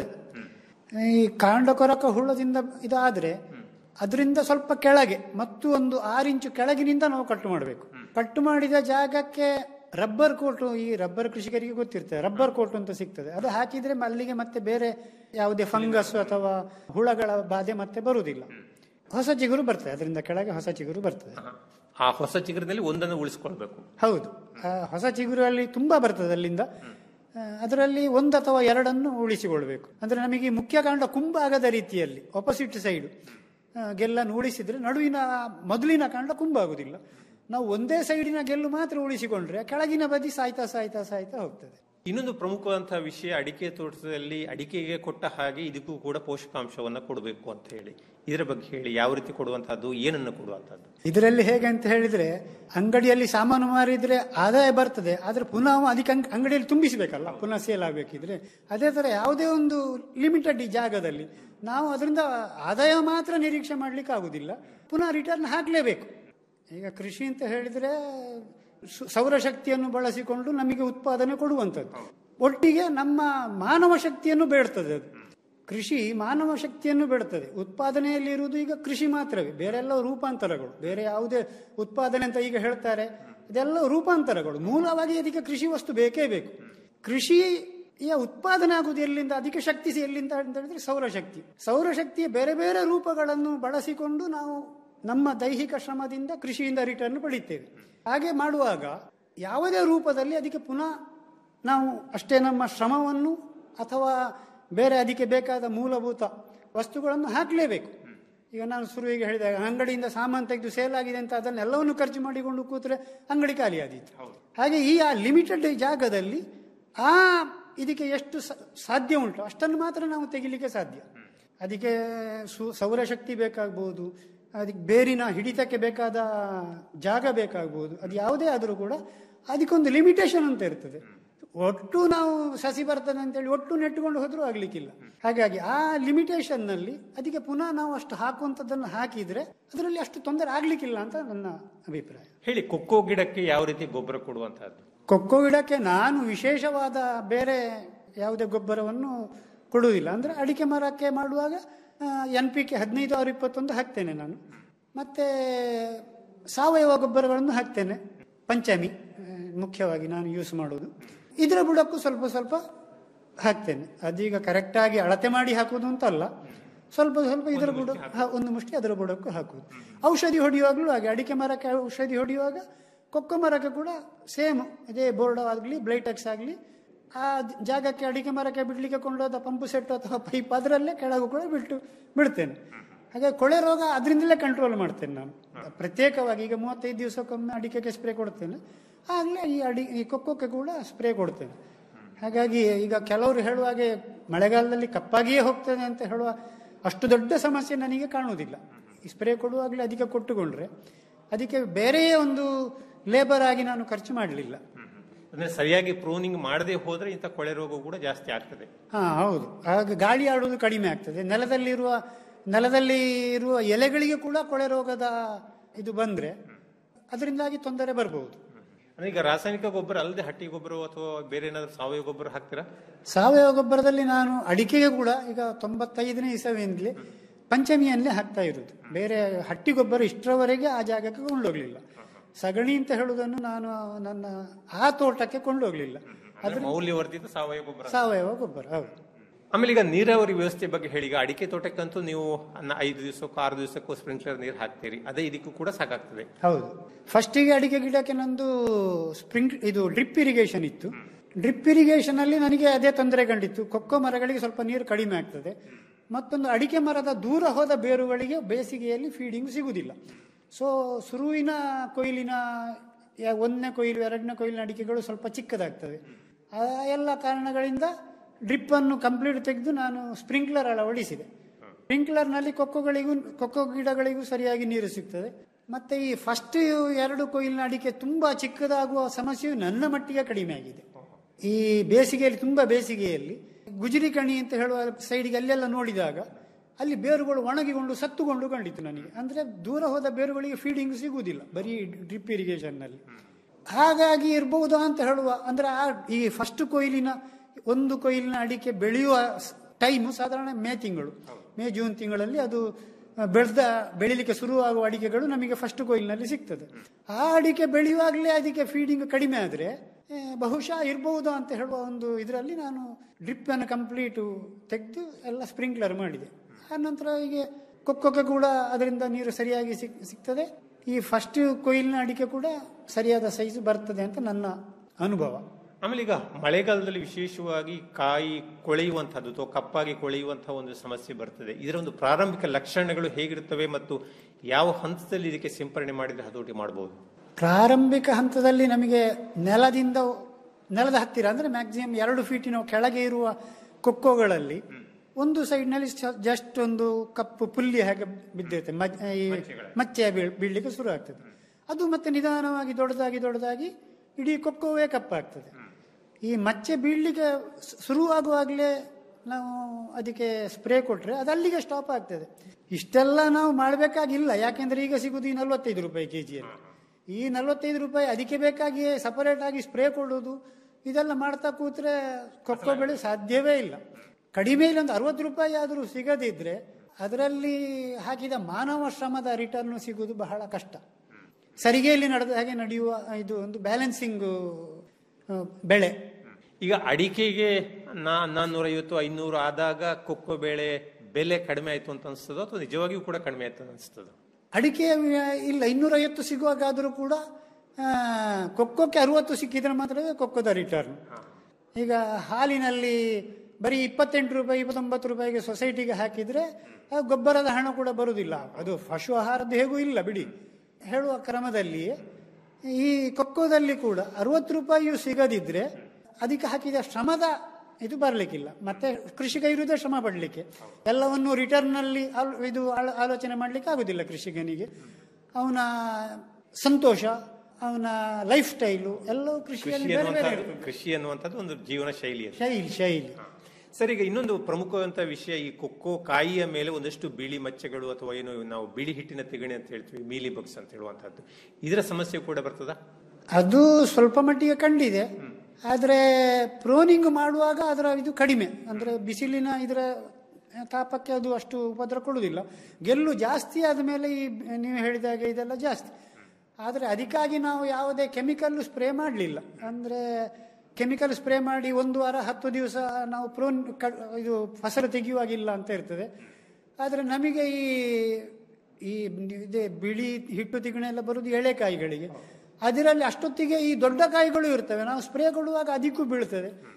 ಈ ಕಾಂಡ ಕೊರಕ ಹುಳದಿಂದ ಇದಾದ್ರೆ ಅದರಿಂದ ಸ್ವಲ್ಪ ಕೆಳಗೆ ಮತ್ತು ಒಂದು ಆರು ಇಂಚು ಕೆಳಗಿನಿಂದ ನಾವು ಕಟ್ಟು ಮಾಡಬೇಕು ಕಟ್ಟು ಮಾಡಿದ ಜಾಗಕ್ಕೆ ರಬ್ಬರ್ ಕೋಟು ಈ ರಬ್ಬರ್ ಕೃಷಿಕರಿಗೆ ಗೊತ್ತಿರ್ತದೆ ರಬ್ಬರ್ ಕೋಟು ಅಂತ ಸಿಗ್ತದೆ ಅದು ಹಾಕಿದ್ರೆ ಅಲ್ಲಿಗೆ ಮತ್ತೆ ಬೇರೆ ಯಾವುದೇ ಫಂಗಸ್ ಅಥವಾ ಹುಳಗಳ ಬಾಧೆ ಮತ್ತೆ ಬರುವುದಿಲ್ಲ ಹೊಸ ಚಿಗುರು ಬರ್ತದೆ ಅದರಿಂದ ಕೆಳಗೆ ಹೊಸ ಚಿಗುರು ಬರ್ತದೆ ಆ ಹೊಸ ಚಿಗುರಿನಲ್ಲಿ ಒಂದನ್ನು ಉಳಿಸ್ಕೊಳ್ಬೇಕು ಹೌದು ಆ ಹೊಸ ಚಿಗುರಲ್ಲಿ ತುಂಬಾ ಬರ್ತದೆ ಅಲ್ಲಿಂದ ಆ, ಅದರಲ್ಲಿ ಒಂದು ಅಥವಾ ಎರಡನ್ನು ಉಳಿಸಿಕೊಳ್ಬೇಕು ಅಂದ್ರೆ ನಮಗೆ ಈ ಮುಖ್ಯ ಕಾಂಡ ಕುಂಭ ಆಗದ ರೀತಿಯಲ್ಲಿ ಆಪೋಸಿಟ್ ಸೈಡ್ ಗೆಲ್ಲನ್ನು ಉಳಿಸಿದ್ರೆ ನಡುವಿನ ಮೊದಲಿನ ಕಾಂಡ ಕುಂಭ ಆಗುದಿಲ್ಲ ನಾವು ಒಂದೇ ಸೈಡಿನ ಗೆಲ್ಲು ಮಾತ್ರ ಉಳಿಸಿಕೊಂಡ್ರೆ ಕೆಳಗಿನ ಬದಿ ಸಾಯ್ತಾ ಸಾಯ್ತಾ ಸಾಯ್ತಾ ಹೋಗ್ತದೆ ಇನ್ನೊಂದು ಪ್ರಮುಖವಾದಂತಹ ವಿಷಯ ಅಡಿಕೆ ತೋಟದಲ್ಲಿ ಅಡಿಕೆಗೆ ಕೊಟ್ಟ ಹಾಗೆ ಇದಕ್ಕೂ ಕೂಡ ಪೋಷಕಾಂಶವನ್ನ ಕೊಡಬೇಕು ಅಂತ ಹೇಳಿ ಇದರ ಬಗ್ಗೆ ಹೇಳಿ ಯಾವ ರೀತಿ ಕೊಡುವಂತಹದ್ದು ಏನನ್ನು ಕೊಡುವಂತಹದ್ದು ಇದರಲ್ಲಿ ಹೇಗೆ ಅಂತ ಹೇಳಿದ್ರೆ ಅಂಗಡಿಯಲ್ಲಿ ಸಾಮಾನು ಮಾರಿದ್ರೆ ಆದಾಯ ಬರ್ತದೆ ಆದ್ರೆ ಪುನಃ ಅವ ಅದಕ್ಕೆ ಅಂಗ್- ಅಂಗಡಿಯಲ್ಲಿ ತುಂಬಿಸಬೇಕಲ್ಲ ಪುನಃ ಸೇಲ್ ಆಗಬೇಕಿದ್ರೆ ಅದೇ ತರ ಯಾವುದೇ ಒಂದು ಲಿಮಿಟೆಡ್ ಈ ಜಾಗದಲ್ಲಿ ನಾವು ಅದರಿಂದ ಆದಾಯ ಮಾತ್ರ ನಿರೀಕ್ಷೆ ಮಾಡ್ಲಿಕ್ಕೆ ಆಗುದಿಲ್ಲ ಪುನಃ ರಿಟರ್ನ್ ಹಾಕ್ಲೇಬೇಕು ಈಗ ಕೃಷಿ ಅಂತ ಹೇಳಿದ್ರೆ ಸು- ಸೌರಶಕ್ತಿಯನ್ನು ಬಳಸಿಕೊಂಡು ನಮಗೆ ಉತ್ಪಾದನೆ ಕೊಡುವಂಥದ್ದು ಒಟ್ಟಿಗೆ ನಮ್ಮ ಮಾನವ ಶಕ್ತಿಯನ್ನು ಬೇಡ್ತದೆ ಅದು ಕೃಷಿ ಮಾನವ ಶಕ್ತಿಯನ್ನು ಬೇಡ್ತದೆ ಉತ್ಪಾದನೆಯಲ್ಲಿ ಇರುವುದು ಈಗ ಕೃಷಿ ಮಾತ್ರವೇ ಬೇರೆ ಎಲ್ಲ ರೂಪಾಂತರಗಳು ಬೇರೆ ಯಾವುದೇ ಉತ್ಪಾದನೆ ಅಂತ ಈಗ ಹೇಳ್ತಾರೆ ಇದೆಲ್ಲ ರೂಪಾಂತರಗಳು ಮೂಲವಾಗಿ ಅದಕ್ಕೆ ಕೃಷಿ ವಸ್ತು ಬೇಕೇ ಬೇಕು ಕೃಷಿಯ ಉತ್ಪಾದನೆ ಆಗುವುದು ಎಲ್ಲಿಂದ ಅದಕ್ಕೆ ಶಕ್ತಿ ಸಿ- ಎಲ್ಲಿಂದ ಅಂತ ಹೇಳಿದ್ರೆ ಸೌರಶಕ್ತಿ ಸೌರಶಕ್ತಿಯ ಬೇರೆ ಬೇರೆ ರೂಪಗಳನ್ನು ಬಳಸಿಕೊಂಡು ನಾವು ನಮ್ಮ ದೈಹಿಕ ಶ್ರಮದಿಂದ ಕೃಷಿಯಿಂದ ರಿಟರ್ನ್ ಪಡಿತೇವೆ ಹಾಗೆ ಮಾಡುವಾಗ ಯಾವುದೇ ರೂಪದಲ್ಲಿ ಅದಕ್ಕೆ ಪುನಃ ನಾವು ಅಷ್ಟೇ ನಮ್ಮ ಶ್ರಮವನ್ನು ಅಥವಾ ಬೇರೆ ಅದಕ್ಕೆ ಬೇಕಾದ ಮೂಲಭೂತ ವಸ್ತುಗಳನ್ನು ಹಾಕಲೇಬೇಕು ಈಗ ನಾನು ಶುರುವಿಗೆ ಹೇಳಿದಾಗ ಅಂಗಡಿಯಿಂದ ಸಾಮಾನು ತೆಗೆದು ಸೇಲ್ ಆಗಿದೆ ಅಂತ ಅದನ್ನೆಲ್ಲವನ್ನು ಖರ್ಚು ಮಾಡಿಕೊಂಡು ಕೂತ್ರೆ ಅಂಗಡಿ ಖಾಲಿ ಆದೀತು ಹಾಗೆ ಈ ಆ ಲಿಮಿಟೆಡ್ ಜಾಗದಲ್ಲಿ ಆ ಇದಕ್ಕೆ ಎಷ್ಟು ಸ- ಸಾಧ್ಯ ಉಂಟು ಅಷ್ಟನ್ನು ಮಾತ್ರ ನಾವು ತೆಗಿಲಿಕ್ಕೆ ಸಾಧ್ಯ ಅದಕ್ಕೆ ಸು ಸೌರಶಕ್ತಿ ಬೇಕಾಗ್ಬೋದು ಅದಕ್ಕೆ ಬೇರಿನ ಹಿಡಿತಕ್ಕೆ ಬೇಕಾದ ಜಾಗ ಬೇಕಾಗ್ಬೋದು ಅದು ಯಾವುದೇ ಆದರೂ ಕೂಡ ಅದಕ್ಕೊಂದು ಲಿಮಿಟೇಷನ್ ಅಂತ ಇರ್ತದೆ ಒಟ್ಟು ನಾವು ಸಸಿ ಬರ್ತದೆ ಅಂತೇಳಿ ಒಟ್ಟು ನೆಟ್ಟುಕೊಂಡು ಹೋದ್ರೂ ಆಗ್ಲಿಕ್ಕಿಲ್ಲ ಹಾಗಾಗಿ ಆ ಲಿಮಿಟೇಷನ್ ನಲ್ಲಿ ಅದಕ್ಕೆ ಪುನಃ ನಾವು ಅಷ್ಟು ಹಾಕುವಂಥದ್ದನ್ನು ಹಾಕಿದ್ರೆ ಅದರಲ್ಲಿ ಅಷ್ಟು ತೊಂದರೆ ಆಗ್ಲಿಕ್ಕಿಲ್ಲ ಅಂತ ನನ್ನ ಅಭಿಪ್ರಾಯ ಹೇಳಿ ಕೊಕ್ಕೋ ಗಿಡಕ್ಕೆ ಯಾವ ರೀತಿ ಗೊಬ್ಬರ ಕೊಡುವಂತಹದ್ದು ಕೊಕ್ಕೋ ಗಿಡಕ್ಕೆ ನಾನು ವಿಶೇಷವಾದ ಬೇರೆ ಯಾವುದೇ ಗೊಬ್ಬರವನ್ನು ಕೊಡುವುದಿಲ್ಲ ಅಂದ್ರೆ ಅಡಿಕೆ ಮರಕ್ಕೆ ಮಾಡುವಾಗ ಎನ್ ಪಿ ಕೆ ಹದಿನೈದು ಆರು ಇಪ್ಪತ್ತೊಂದು ಹಾಕ್ತೇನೆ ನಾನು ಮತ್ತೆ ಸಾವಯವ ಗೊಬ್ಬರಗಳನ್ನು ಹಾಕ್ತೇನೆ ಪಂಚಮಿ ಆ, ಮುಖ್ಯವಾಗಿ ನಾನು ಯೂಸ್ ಮಾಡುವುದು ಇದರ ಬುಡಕ್ಕೂ ಸ್ವಲ್ಪ ಸ್ವಲ್ಪ ಹಾಕ್ತೇನೆ ಅದೀಗ ಕರೆಕ್ಟಾಗಿ ಅಳತೆ ಮಾಡಿ ಹಾಕುವುದು ಅಂತ ಅಲ್ಲ ಸ್ವಲ್ಪ ಸ್ವಲ್ಪ ಇದರ ಬುಡ ಹ, ಒಂದು ಮುಷ್ಟಿ ಅದರ ಬುಡಕ್ಕೂ ಹಾಕುವುದು ಔಷಧಿ ಹೊಡೆಯುವಾಗಲೂ ಹಾಗೆ ಅಡಿಕೆ ಮರಕ್ಕೆ ಔಷಧಿ ಹೊಡೆಯುವಾಗ ಕೊಕ್ಕೋ ಮರಕ್ಕೆ ಕೂಡ ಸೇಮ್ ಅದೇ ಬೋರ್ಡ್ ಆಗಲಿ ಬ್ಲೈಟೆಕ್ಸ್ ಆಗಲಿ ಆ ಜಾಗಕ್ಕೆ ಅಡಿಕೆ ಮರಕ್ಕೆ ಬಿಡ್ಲಿಕ್ಕೆ ಕೊಂಡೋದ ಪಂಪು ಸೆಟ್ ಅಥವಾ ಪೈಪ್ ಅದರಲ್ಲೇ ಕೆಳಗೂ ಕೂಡ ಬಿಟ್ಟು ಬಿಡ್ತೇನೆ ಹಾಗೆ ಕೊಳೆ ರೋಗ ಅದರಿಂದಲೇ ಕಂಟ್ರೋಲ್ ಮಾಡ್ತೇನೆ ನಾನು ಪ್ರತ್ಯೇಕವಾಗಿ ಈಗ ಮೂವತ್ತೈದು ದಿವಸಕ್ಕೊಮ್ಮೆ ಅಡಿಕೆಗೆ ಸ್ಪ್ರೇ ಕೊಡ್ತೇನೆ ಆಗಲೇ ಈ ಅಡಿ ಈ ಕೊಕ್ಕೋಕ್ಕೆ ಕೂಡ ಸ್ಪ್ರೇ ಕೊಡ್ತೇನೆ ಹಾಗಾಗಿ ಈಗ ಕೆಲವರು ಹೇಳುವಾಗೆ ಮಳೆಗಾಲದಲ್ಲಿ ಕಪ್ಪಾಗಿಯೇ ಹೋಗ್ತದೆ ಅಂತ ಹೇಳುವ ಅಷ್ಟು ದೊಡ್ಡ ಸಮಸ್ಯೆ ನನಗೆ ಕಾಣುವುದಿಲ್ಲ ಈ ಸ್ಪ್ರೇ ಕೊಡುವಾಗಲೇ ಅದಕ್ಕೆ ಕೊಟ್ಟುಕೊಂಡ್ರೆ ಅದಕ್ಕೆ ಬೇರೆಯೇ ಒಂದು ಲೇಬರ್ ಆಗಿ ನಾನು ಖರ್ಚು ಮಾಡಲಿಲ್ಲ ಅಂದ್ರೆ ಸರಿಯಾಗಿ ಪ್ರೂನಿಂಗ್ ಮಾಡದೆ ಹೋದ್ರೆ ಇಂಥ ಕೊಳೆ ರೋಗ ಕೂಡ ಜಾಸ್ತಿ ಆಗ್ತದೆ ಹಾ ಹೌದು ಆಗ ಗಾಳಿ ಆಡುವುದು ಕಡಿಮೆ ಆಗ್ತದೆ ನೆಲದಲ್ಲಿರುವ ನೆಲದಲ್ಲಿ ಇರುವ ಎಲೆಗಳಿಗೆ ಕೂಡ ಕೊಳೆ ರೋಗದ ಇದು ಬಂದ್ರೆ ಅದರಿಂದಾಗಿ ತೊಂದರೆ ಬರಬಹುದು ಅಂದ್ರೆ ಈಗ ರಾಸಾಯನಿಕ ಗೊಬ್ಬರ ಅಲ್ಲದೆ ಹಟ್ಟಿ ಗೊಬ್ಬರ ಅಥವಾ ಬೇರೆ ಏನಾದ್ರು ಸಾವಯವ ಗೊಬ್ಬರ ಹಾಕ್ತೀರಾ ಸಾವಯವ ಗೊಬ್ಬರದಲ್ಲಿ ನಾನು ಅಡಿಕೆಗೆ ಕೂಡ ಈಗ ತೊಂಬತ್ತೈದನೇ ಇಸವಿಯಿಂದಲೇ ಪಂಚಮಿಯಲ್ಲೇ ಹಾಕ್ತಾ ಇರುವುದು ಬೇರೆ ಹಟ್ಟಿ ಗೊಬ್ಬರ ಇಷ್ಟರವರೆಗೆ ಆ ಜಾಗಕ್ಕೆ ಕೊಂಡೋಗ್ಲಿಲ್ಲ ಸಗಣಿ ಅಂತ ಹೇಳುವುದನ್ನು ನಾನು ನನ್ನ ಆ ತೋಟಕ್ಕೆ ಕೊಂಡೋಗ್ಲಿಲ್ಲ ಅಂದ್ರೆ ಮೌಲ್ಯವರ್ಧಿತ ಸಾವಯವ ಗೊಬ್ಬರ ಸಾವಯವ ಗೊಬ್ಬರ ಹೌದು ಆಮೇಲೆ ಈಗ ನೀರಾವರಿ ವ್ಯವಸ್ಥೆ ಬಗ್ಗೆ ಹೇಳಿ ಈಗ ಅಡಿಕೆ ತೋಟಕ್ಕಂತೂ ನೀವು ಅನ್ನ- ಐದು ದಿವಸಕ್ಕೂ ಆರು ದಿವಸಕ್ಕೂ ಸ್ಪ್ರಿಂಕ್ಲರ್ ನೀರು ಹಾಕ್ತೀರಿ ಅದೇ ಇದಕ್ಕೂ ಕೂಡ ಸಾಕಾಗ್ತದೆ ಹೌದು ಫಸ್ಟಿಗೆ ಅಡಿಕೆ ಗಿಡಕ್ಕೆ ನಂದು ಸ್ಪ್ರಿಂಗ್ ಇದು ಡ್ರಿಪ್ ಇರಿಗೇಷನ್ ಇತ್ತು ಡ್ರಿಪ್ ಇರಿಗೇಷನ್ ಅಲ್ಲಿ ನನಗೆ ಅದೇ ತೊಂದರೆ ಕಂಡಿತ್ತು ಕೊಕ್ಕೋ ಮರಗಳಿಗೆ ಸ್ವಲ್ಪ ನೀರು ಕಡಿಮೆ ಆಗ್ತದೆ ಮತ್ತೊಂದು ಅಡಿಕೆ ಮರದ ದೂರ ಹೋದ ಬೇರುಗಳಿಗೆ ಬೇಸಿಗೆಯಲ್ಲಿ ಫೀಡಿಂಗ್ ಸಿಗುವುದಿಲ್ಲ ಸೊ ಸುರುವಿನ ಕೊಯ್ಲಿನ ಯಾ- ಒಂದನೇ ಕೊಯ್ಲು ಎರಡನೇ ಕೊಯ್ಲಿನ ಅಡಿಕೆಗಳು ಸ್ವಲ್ಪ ಚಿಕ್ಕದಾಗ್ತವೆ ಆ ಎಲ್ಲ ಕಾರಣಗಳಿಂದ ಡ್ರಿಪ್ ಅನ್ನು ಕಂಪ್ಲೀಟ್ ತೆಗೆದು ನಾನು ಸ್ಪ್ರಿಂಕ್ಲರ್ ಅಳವಡಿಸಿದೆ ಸ್ಪ್ರಿಂಕ್ಲರ್ನಲ್ಲಿ ಕೊಕ್ಕೋಗಳಿಗೂ ಕೊಕ್ಕೋ ಗಿಡಗಳಿಗೂ ಸರಿಯಾಗಿ ನೀರು ಸಿಗ್ತದೆ ಮತ್ತೆ ಈ ಫಸ್ಟ್ ಎರಡು ಕೊಯ್ಲಿನ ಅಡಿಕೆ ತುಂಬಾ ಚಿಕ್ಕದಾಗುವ ಸಮಸ್ಯೆಯು ನನ್ನ ಮಟ್ಟಿಗೆ ಕಡಿಮೆ ಆಗಿದೆ ಈ ಬೇಸಿಗೆಯಲ್ಲಿ ತುಂಬಾ ಬೇಸಿಗೆಯಲ್ಲಿ ಗುಜರಿ ಕಣಿ ಅಂತ ಹೇಳುವ ಸೈಡಿಗೆ ಅಲ್ಲೆಲ್ಲ ನೋಡಿದಾಗ ಅಲ್ಲಿ ಬೇರುಗಳು ಒಣಗಿಕೊಂಡು ಸತ್ತುಕೊಂಡು ಕಂಡಿತ್ತು ನನಗೆ ಅಂದ್ರೆ ದೂರ ಹೋದ ಬೇರುಗಳಿಗೆ ಫೀಡಿಂಗ್ ಸಿಗುವುದಿಲ್ಲ ಬರೀ ಡ್ರಿಪ್ ಇರಿಗೇಷನ್ ನಲ್ಲಿ ಹಾಗಾಗಿ ಇರಬಹುದಾ ಅಂತ ಹೇಳುವ ಅಂದ್ರೆ ಆ ಈ ಫಸ್ಟ್ ಕೊಯ್ಲಿನ ಒಂದು ಕೊಯ್ಲಿನ ಅಡಿಕೆ ಬೆಳೆಯುವ ಟೈಮು ಸಾಧಾರಣ ಮೇ ತಿಂಗಳು ಮೇ ಜೂನ್ ತಿಂಗಳಲ್ಲಿ ಅದು ಬೆಳೆದ ಬೆಳಿಲಿಕ್ಕೆ ಶುರುವಾಗುವ ಅಡಿಕೆಗಳು ನಮಗೆ ಫಸ್ಟ್ ಕೊಯ್ಲಿನಲ್ಲಿ ಸಿಗ್ತದೆ ಆ ಅಡಿಕೆ ಬೆಳೆಯುವಾಗಲೇ ಅದಕ್ಕೆ ಫೀಡಿಂಗ್ ಕಡಿಮೆ ಆದರೆ ಬಹುಶಃ ಇರಬಹುದು ಅಂತ ಹೇಳುವ ಒಂದು ಇದರಲ್ಲಿ ನಾನು ಡ್ರಿಪ್ ಅನ್ನು ಕಂಪ್ಲೀಟು ತೆಗೆದು ಎಲ್ಲ ಸ್ಪ್ರಿಂಕ್ಲರ್ ಮಾಡಿದೆ ಆ ನಂತರ ಹೀಗೆ ಕೊಕ್ಕೊಕ್ಕೆ ಕೂಡ ಅದರಿಂದ ನೀರು ಸರಿಯಾಗಿ ಸಿಕ್ ಸಿಗ್ತದೆ ಈ ಫಸ್ಟ್ ಕೊಯ್ಲಿನ ಅಡಿಕೆ ಕೂಡ ಸರಿಯಾದ ಸೈಜ್ ಬರ್ತದೆ ಅಂತ ನನ್ನ ಅನುಭವ ಆಮೇಲೆ ಈಗ ಮಳೆಗಾಲದಲ್ಲಿ ವಿಶೇಷವಾಗಿ ಕಾಯಿ ಕೊಳೆಯುವಂತಹದ್ದು ಅಥವಾ ಕಪ್ಪಾಗಿ ಕೊಳೆಯುವಂತಹ ಒಂದು ಸಮಸ್ಯೆ ಬರ್ತದೆ ಇದರ ಒಂದು ಪ್ರಾರಂಭಿಕ ಲಕ್ಷಣಗಳು ಹೇಗಿರುತ್ತವೆ ಮತ್ತು ಯಾವ ಹಂತದಲ್ಲಿ ಇದಕ್ಕೆ ಸಿಂಪರಣೆ ಮಾಡಿದ್ರೆ ಹತೋಟಿ ಮಾಡಬಹುದು ಪ್ರಾರಂಭಿಕ ಹಂತದಲ್ಲಿ ನಮಗೆ ನೆಲದಿಂದ ನೆಲದ ಹತ್ತಿರ ಅಂದ್ರೆ ಮ್ಯಾಕ್ಸಿಮಮ್ ಎರಡು ಫೀಟಿನ ಕೆಳಗೆ ಇರುವ ಕೊಕ್ಕೋಗಳಲ್ಲಿ ಒಂದು ಸೈಡ್ನಲ್ಲಿ ಜಸ್ಟ್ ಒಂದು ಕಪ್ಪು ಪುಲ್ಲಿ ಹಾಗೆ ಬಿದ್ದಿರುತ್ತೆ ಮಜ್- ಈ ಮಚ್ಚೆ ಬೀಳ್- ಬೀಳ್ಲಿಕ್ಕೆ ಶುರು ಆಗ್ತದೆ ಅದು ಮತ್ತೆ ನಿಧಾನವಾಗಿ ದೊಡ್ಡದಾಗಿ ದೊಡ್ಡದಾಗಿ ಇಡೀ ಕೊಕ್ಕೋವೇ ಕಪ್ಪಾಗ್ತದೆ ಈ ಮಚ್ಚೆ ಬೀಳ್ಲಿಕ್ಕೆ ಶು- ಶುರುವಾಗುವಾಗಲೇ ನಾವು ಅದಕ್ಕೆ ಸ್ಪ್ರೇ ಕೊಟ್ರೆ ಅದು ಅಲ್ಲಿಗೆ ಸ್ಟಾಪ್ ಆಗ್ತದೆ ಇಷ್ಟೆಲ್ಲ ನಾವು ಮಾಡಬೇಕಾಗಿಲ್ಲ ಯಾಕೆಂದ್ರೆ ಈಗ ಸಿಗುದು ಈ ನಲ್ವತ್ತೈದು ರೂಪಾಯಿ ಕೆ ಜಿಯಲ್ಲಿ ಈ ನಲ್ವತ್ತೈದು ರೂಪಾಯಿ ಅದಕ್ಕೆ ಬೇಕಾಗಿಯೇ ಸಪರೇಟ್ ಆಗಿ ಸ್ಪ್ರೇ ಕೊಡೋದು ಇದೆಲ್ಲ ಮಾಡ್ತಾ ಕೂತ್ರೆ ಕೊಕ್ಕೋ ಬೆಳೆ ಸಾಧ್ಯವೇ ಇಲ್ಲ ಕಡಿಮೆ ಇಲ್ಲ ಒಂದು ಅರವತ್ತು ರೂಪಾಯಿ ಆದರೂ ಸಿಗದಿದ್ರೆ ಅದರಲ್ಲಿ ಹಾಕಿದ ಮಾನವ ಶ್ರಮದ ರಿಟರ್ನ್ ಸಿಗುವುದು ಬಹಳ ಕಷ್ಟ ಸರಿಗೆಯಲ್ಲಿ ನಡೆದ ಹಾಗೆ ನಡೆಯುವ ಇದು ಒಂದು ಬ್ಯಾಲೆನ್ಸಿಂಗ್ ಬೆಳೆ ಈಗ ಅಡಿಕೆಗೆ ನಾ ನಾನ್ನೂರ ಐವತ್ತು ಐನೂರು ಆದಾಗ ಕೊಕ್ಕೋ ಬೇಳೆ ಬೆಲೆ ಕಡಿಮೆ ಆಯ್ತು ಅಂತ ಅನಿಸ್ತದೋ ಅಥವಾ ನಿಜವಾಗಿಯೂ ಕೂಡ ಕಡಿಮೆ ಆಯ್ತು ಅಂತ ಅನಿಸ್ತದ ಅಡಿಕೆ ಇಲ್ಲ ಇನ್ನೂರೈವತ್ತು ಸಿಗುವಾಗಾದರೂ ಕೂಡ ಆ, ಕೊಕ್ಕೋಕ್ಕೆ ಅರವತ್ತು ಸಿಕ್ಕಿದ್ರೆ ಮಾತ್ರವೇ ಕೊಕ್ಕೋದ ರಿಟರ್ನ್ ಈಗ ಹಾಲಿನಲ್ಲಿ ಬರೀ ಇಪ್ಪತ್ತೆಂಟು ರೂಪಾಯಿ ಇಪ್ಪತ್ತೊಂಬತ್ತು ರೂಪಾಯಿಗೆ ಸೊಸೈಟಿಗೆ ಹಾಕಿದ್ರೆ ಆ ಗೊಬ್ಬರದ ಹಣ ಕೂಡ ಬರುವುದಿಲ್ಲ ಅದು ಪಶು ಆಹಾರದ್ದು ಹೇಗೂ ಇಲ್ಲ ಬಿಡಿ ಹೇಳುವ ಕ್ರಮದಲ್ಲಿ ಈ ಕೊಕ್ಕೋದಲ್ಲಿ ಕೂಡ ಅರವತ್ತು ರೂಪಾಯಿಯು ಸಿಗದಿದ್ರೆ ಅದಕ್ಕೆ ಹಾಕಿದ ಶ್ರಮದ ಇದು ಬರಲಿಕ್ಕಿಲ್ಲ ಮತ್ತೆ ಕೃಷಿಕ ಇರುವುದೇ ಶ್ರಮ ಪಡಲಿಕ್ಕೆ ಎಲ್ಲವನ್ನು ರಿಟರ್ನಲ್ಲಿ ಇದು ಆಲ- ಆಲೋಚನೆ ಮಾಡಲಿಕ್ಕೆ ಆಗುದಿಲ್ಲ ಕೃಷಿಕನಿಗೆ ಅವನ ಸಂತೋಷ ಅವನ ಲೈಫ್ ಸ್ಟೈಲು ಎಲ್ಲವೂ ಕೃಷಿಯಲ್ಲಿ ಕೃಷಿ ಬೇರೆ ಬೇರೆ ಅನ್ನುವಂಥದ್ದು ಇರ್ತದೆ. ಕೃಷಿ ಅನ್ನುವಂಥದ್ದು ಒಂದು ಜೀವನ ಶೈಲಿ ಅದು. ಶೈಲಿ ಶೈಲಿ ಸರ್ ಈಗ ಇನ್ನೊಂದು ಪ್ರಮುಖವಂತ ವಿಷಯ ಈ ಕೊಕ್ಕೋ ಕಾಯಿಯ ಮೇಲೆ ಒಂದಷ್ಟು ಬಿಳಿ ಮಚ್ಚೆಗಳು ಅಥವಾ ಏನು ನಾವು ಬಿಳಿ ಹಿಟ್ಟಿನ ತಿಗಣೆ ಅಂತ ಹೇಳ್ತೀವಿ ಮೀಲಿ ಬಗ್ಸ್ ಅಂತ ಹೇಳುವಂತಹದ್ದು ಇದರ ಸಮಸ್ಯೆ ಕೂಡ ಬರ್ತದ ಅದು ಸ್ವಲ್ಪ ಮಟ್ಟಿಗೆ ಕಂಡಿದೆ ಆದರೆ ಪ್ರೋನಿಂಗ್ ಮಾಡುವಾಗ ಅದರ ಇದು ಕಡಿಮೆ ಅಂದರೆ ಬಿಸಿಲಿನ ಇದರ ತಾಪಕ್ಕೆ ಅದು ಅಷ್ಟು ಉಪದ್ರ ಕೊಡುವುದಿಲ್ಲ ಗೆಲ್ಲು ಜಾಸ್ತಿ ಆದ ಮೇಲೆ ಈ ನೀವು ಹೇಳಿದ ಹಾಗೆ ಇದೆಲ್ಲ ಜಾಸ್ತಿ ಆದರೆ ಅದಕ್ಕಾಗಿ ನಾವು ಯಾವುದೇ ಕೆಮಿಕಲ್ ಸ್ಪ್ರೇ ಮಾಡಲಿಲ್ಲ ಅಂದರೆ ಕೆಮಿಕಲ್ ಸ್ಪ್ರೇ ಮಾಡಿ ಒಂದು ವಾರ ಹತ್ತು ದಿವಸ ನಾವು ಪ್ರೋನ್ ಕ ಇದು ಫಸಲು ತೆಗೆಯುವಾಗಿಲ್ಲ ಅಂತ ಇರ್ತದೆ ಆದರೆ ನಮಗೆ ಈ ಈ ಇದೇ ಬಿಳಿ ಹಿಟ್ಟು ತಿಗಣೆ ಎಲ್ಲ ಬರುವುದು ಎಳೆಕಾಯಿಗಳಿಗೆ ಅದರಲ್ಲಿ ಅಷ್ಟೊತ್ತಿಗೆ ಈ ದೊಡ್ಡ ಕಾಯಿಗಳು ಇರ್ತವೆ ನಾವು ಸ್ಪ್ರೇ ಕೊಡುವಾಗ ಅದಕ್ಕೂ ಬೀಳ್ತದೆ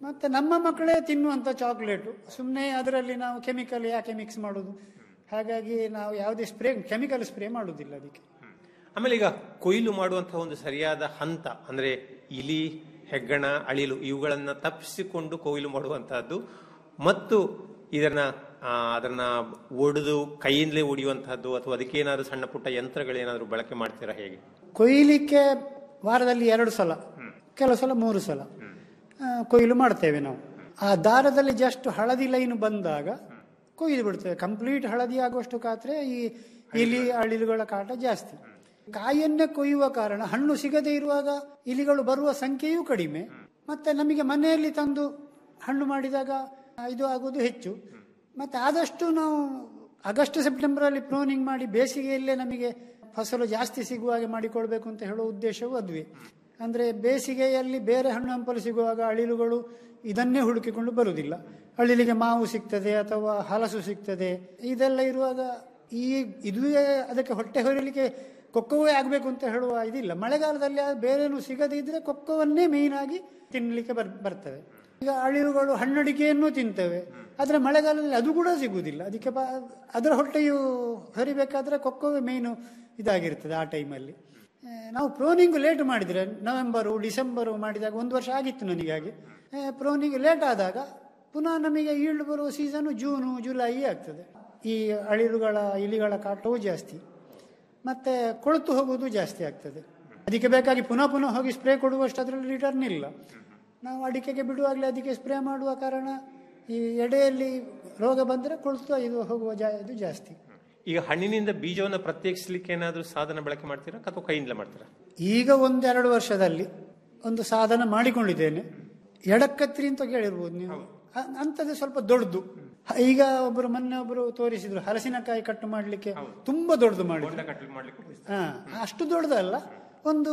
ಮತ್ತೆ ನಮ್ಮ ಮಕ್ಕಳೇ ತಿನ್ನುವಂಥ ಚಾಕ್ಲೇಟು ಸುಮ್ಮನೆ ಅದರಲ್ಲಿ ನಾವು ಕೆಮಿಕಲ್ ಯಾಕೆ ಮಿಕ್ಸ್ ಮಾಡೋದು ಹಾಗಾಗಿ ನಾವು ಯಾವುದೇ ಸ್ಪ್ರೇ ಕೆಮಿಕಲ್ ಸ್ಪ್ರೇ ಮಾಡೋದಿಲ್ಲ ಅದಕ್ಕೆ ಆಮೇಲೆ ಈಗ ಕೊಯ್ಲು ಮಾಡುವಂತಹ ಒಂದು ಸರಿಯಾದ ಹಂತ ಅಂದ್ರೆ ಇಲಿ ಹೆಗ್ಗಣ ಅಳಿಲು ಇವುಗಳನ್ನ ತಪ್ಪಿಸಿಕೊಂಡು ಕೊಯ್ಲು ಮಾಡುವಂತಹದ್ದು ಮತ್ತು ಇದನ್ನ ಆ, ಅದನ್ನ ಒಡೆದು ಕೈಯಿಂದಲೇ ಒಡೆಯುವಂತಹದ್ದು ಅಥವಾ ಅದಕ್ಕೆ ಏನಾದ್ರು ಸಣ್ಣ ಪುಟ್ಟ ಯಂತ್ರಗಳೇನಾದ್ರು ಬಳಕೆ ಮಾಡ್ತೀರಾ ಹೇಗೆ ಕೊಯ್ಲಿಕ್ಕೆ ವಾರದಲ್ಲಿ ಎರಡು ಸಲ ಕೆಲವು ಸಲ ಮೂರು ಸಲ ಆ, ಕೊಯ್ಲು ಮಾಡ್ತೇವೆ ನಾವು ಆ ದಾರದಲ್ಲಿ ಜಸ್ಟ್ ಹಳದಿ ಲೈನ್ ಬಂದಾಗ ಕೊಯ್ದು ಬಿಡ್ತೇವೆ ಕಂಪ್ಲೀಟ್ ಹಳದಿ ಆಗುವಷ್ಟು ಕಾತ್ರೆ ಈ ಇಲಿ ಅಳಿಲುಗಳ ಕಾಟ ಜಾಸ್ತಿ ಕಾಯನ್ನೇ ಕೊಯ್ಯುವ ಕಾರಣ ಹಣ್ಣು ಸಿಗದೇ ಇರುವಾಗ ಇಲಿಗಳು ಬರುವ ಸಂಖ್ಯೆಯೂ ಕಡಿಮೆ ಮತ್ತೆ ನಮಗೆ ಮನೆಯಲ್ಲಿ ತಂದು ಹಣ್ಣು ಮಾಡಿದಾಗ ಇದು ಆಗೋದು ಹೆಚ್ಚು ಮತ್ತೆ ಆದಷ್ಟು ನಾವು ಆಗಸ್ಟ್ ಸೆಪ್ಟೆಂಬರ್ ಅಲ್ಲಿ ಪ್ರೋನಿಂಗ್ ಮಾಡಿ ಬೇಸಿಗೆಯಲ್ಲೇ ನಮಗೆ ಫಸಲು ಜಾಸ್ತಿ ಸಿಗುವ ಹಾಗೆ ಮಾಡಿಕೊಳ್ಬೇಕು ಅಂತ ಹೇಳೋ ಉದ್ದೇಶವೂ ಅದುವೆ ಅಂದ್ರೆ ಬೇಸಿಗೆಯಲ್ಲಿ ಬೇರೆ ಹಣ್ಣು ಹಂಪಲು ಸಿಗುವಾಗ ಅಳಿಲುಗಳು ಇದನ್ನೇ ಹುಡುಕಿಕೊಂಡು ಬರುವುದಿಲ್ಲ ಅಳಿಲಿಗೆ ಮಾವು ಸಿಗ್ತದೆ ಅಥವಾ ಹಲಸು ಸಿಗ್ತದೆ ಇದೆಲ್ಲ ಇರುವಾಗ ಈ ಇದುವೇ ಅದಕ್ಕೆ ಹೊಟ್ಟೆ ಹೊರಲಿಕ್ಕೆ ಕೊಕ್ಕವೇ ಆಗಬೇಕು ಅಂತ ಹೇಳುವ ಇದಿಲ್ಲ ಮಳೆಗಾಲದಲ್ಲಿ ಬೇರೇನು ಸಿಗದೇ ಇದ್ರೆ ಕೊಕ್ಕವನ್ನೇ ಮೇಯ್ನ್ ಆಗಿ ತಿನ್ನಲಿಕ್ಕೆ ಬರ್ ಬರ್ತವೆ ಈಗ ಅಳಿಲುಗಳು ಹಣ್ಣಡಿಕೆಯನ್ನು ತಿಂತವೆ ಆದರೆ ಮಳೆಗಾಲದಲ್ಲಿ ಅದು ಕೂಡ ಸಿಗುವುದಿಲ್ಲ ಅದಕ್ಕೆ ಬ ಅದರ ಹೊಟ್ಟೆಯು ಹರಿಬೇಕಾದ್ರೆ ಕೊಕ್ಕವೇ ಮೇಯ್ನು ಇದಾಗಿರ್ತದೆ ಆ ಟೈಮಲ್ಲಿ ಆ, ನಾವು ಪ್ರೋನಿಂಗ್ ಲೇಟ್ ಮಾಡಿದರೆ ನವೆಂಬರು ಡಿಸೆಂಬರು ಮಾಡಿದಾಗ ಒಂದು ವರ್ಷ ಆಗಿತ್ತು ನನಗೆ ಹಾಗೆ ಪ್ರೋನಿಂಗ್ ಲೇಟ್ ಆದಾಗ ಪುನಃ ನಮಗೆ ಈಲ್ಡ್ ಬರುವ ಸೀಸನು ಜೂನು ಜುಲೈ ಆಗ್ತದೆ ಈ ಅಳಿಲುಗಳ ಇಲಿಗಳ ಕಾಟವೂ ಜಾಸ್ತಿ ಮತ್ತೆ ಕೊಳೆತು ಹೋಗುವುದು ಜಾಸ್ತಿ ಆಗ್ತದೆ ಅದಕ್ಕೆ ಬೇಕಾಗಿ ಪುನಃ ಪುನಃ ಹೋಗಿ ಸ್ಪ್ರೇ ಕೊಡುವಷ್ಟು ಅದರಲ್ಲಿ ರಿಟರ್ನ್ ಇಲ್ಲ ನಾವು ಅಡಿಕೆಗೆ ಬಿಡುವಾಗಲೇ ಅದಕ್ಕೆ ಸ್ಪ್ರೇ ಮಾಡುವ ಕಾರಣ ಈ ಎಡೆಯಲ್ಲಿ ರೋಗ ಬಂದರೆ ಕೊಳೆತು ಇದು ಹೋಗುವ ಜಾ ಇದು ಜಾಸ್ತಿ ಈಗ ಹಣ್ಣಿನಿಂದ ಬೀಜವನ್ನು ಪ್ರತ್ಯೇಕಿಸಲಿಕ್ಕೆ ಏನಾದ್ರೂ ಸಾಧನ ಬಳಕೆ ಮಾಡ್ತೀರಾ ಅಥವಾ ಕೈಯಿಂದಲೇ ಮಾಡ್ತೀರಾ ಈಗ ಒಂದೆರಡು ವರ್ಷದಲ್ಲಿ ಒಂದು ಸಾಧನ ಮಾಡಿಕೊಂಡಿದ್ದೇನೆ ಎಡಕ್ಕತ್ರಿ ಅಂತ ಕೇಳಿರ್ಬೋದು ನೀವು ಅ- ಅಂಥದ್ದು ಸ್ವಲ್ಪ ದೊಡ್ಡದು ಈಗ ಒಬ್ಬರು ಮೊನ್ನೆ ಒಬ್ಬರು ತೋರಿಸಿದ್ರು ಹಲಸಿನಕಾಯಿ ಕಟ್ಟು ಮಾಡಲಿಕ್ಕೆ ತುಂಬಾ ದೊಡ್ಡದು ಮಾಡಿದ್ರು ಕಟ್ಲಿ ಮಾಡ್ಲಿಕ್ಕೆ ಹಾ ಅಷ್ಟು ದೊಡ್ಡದಲ್ಲ ಒಂದು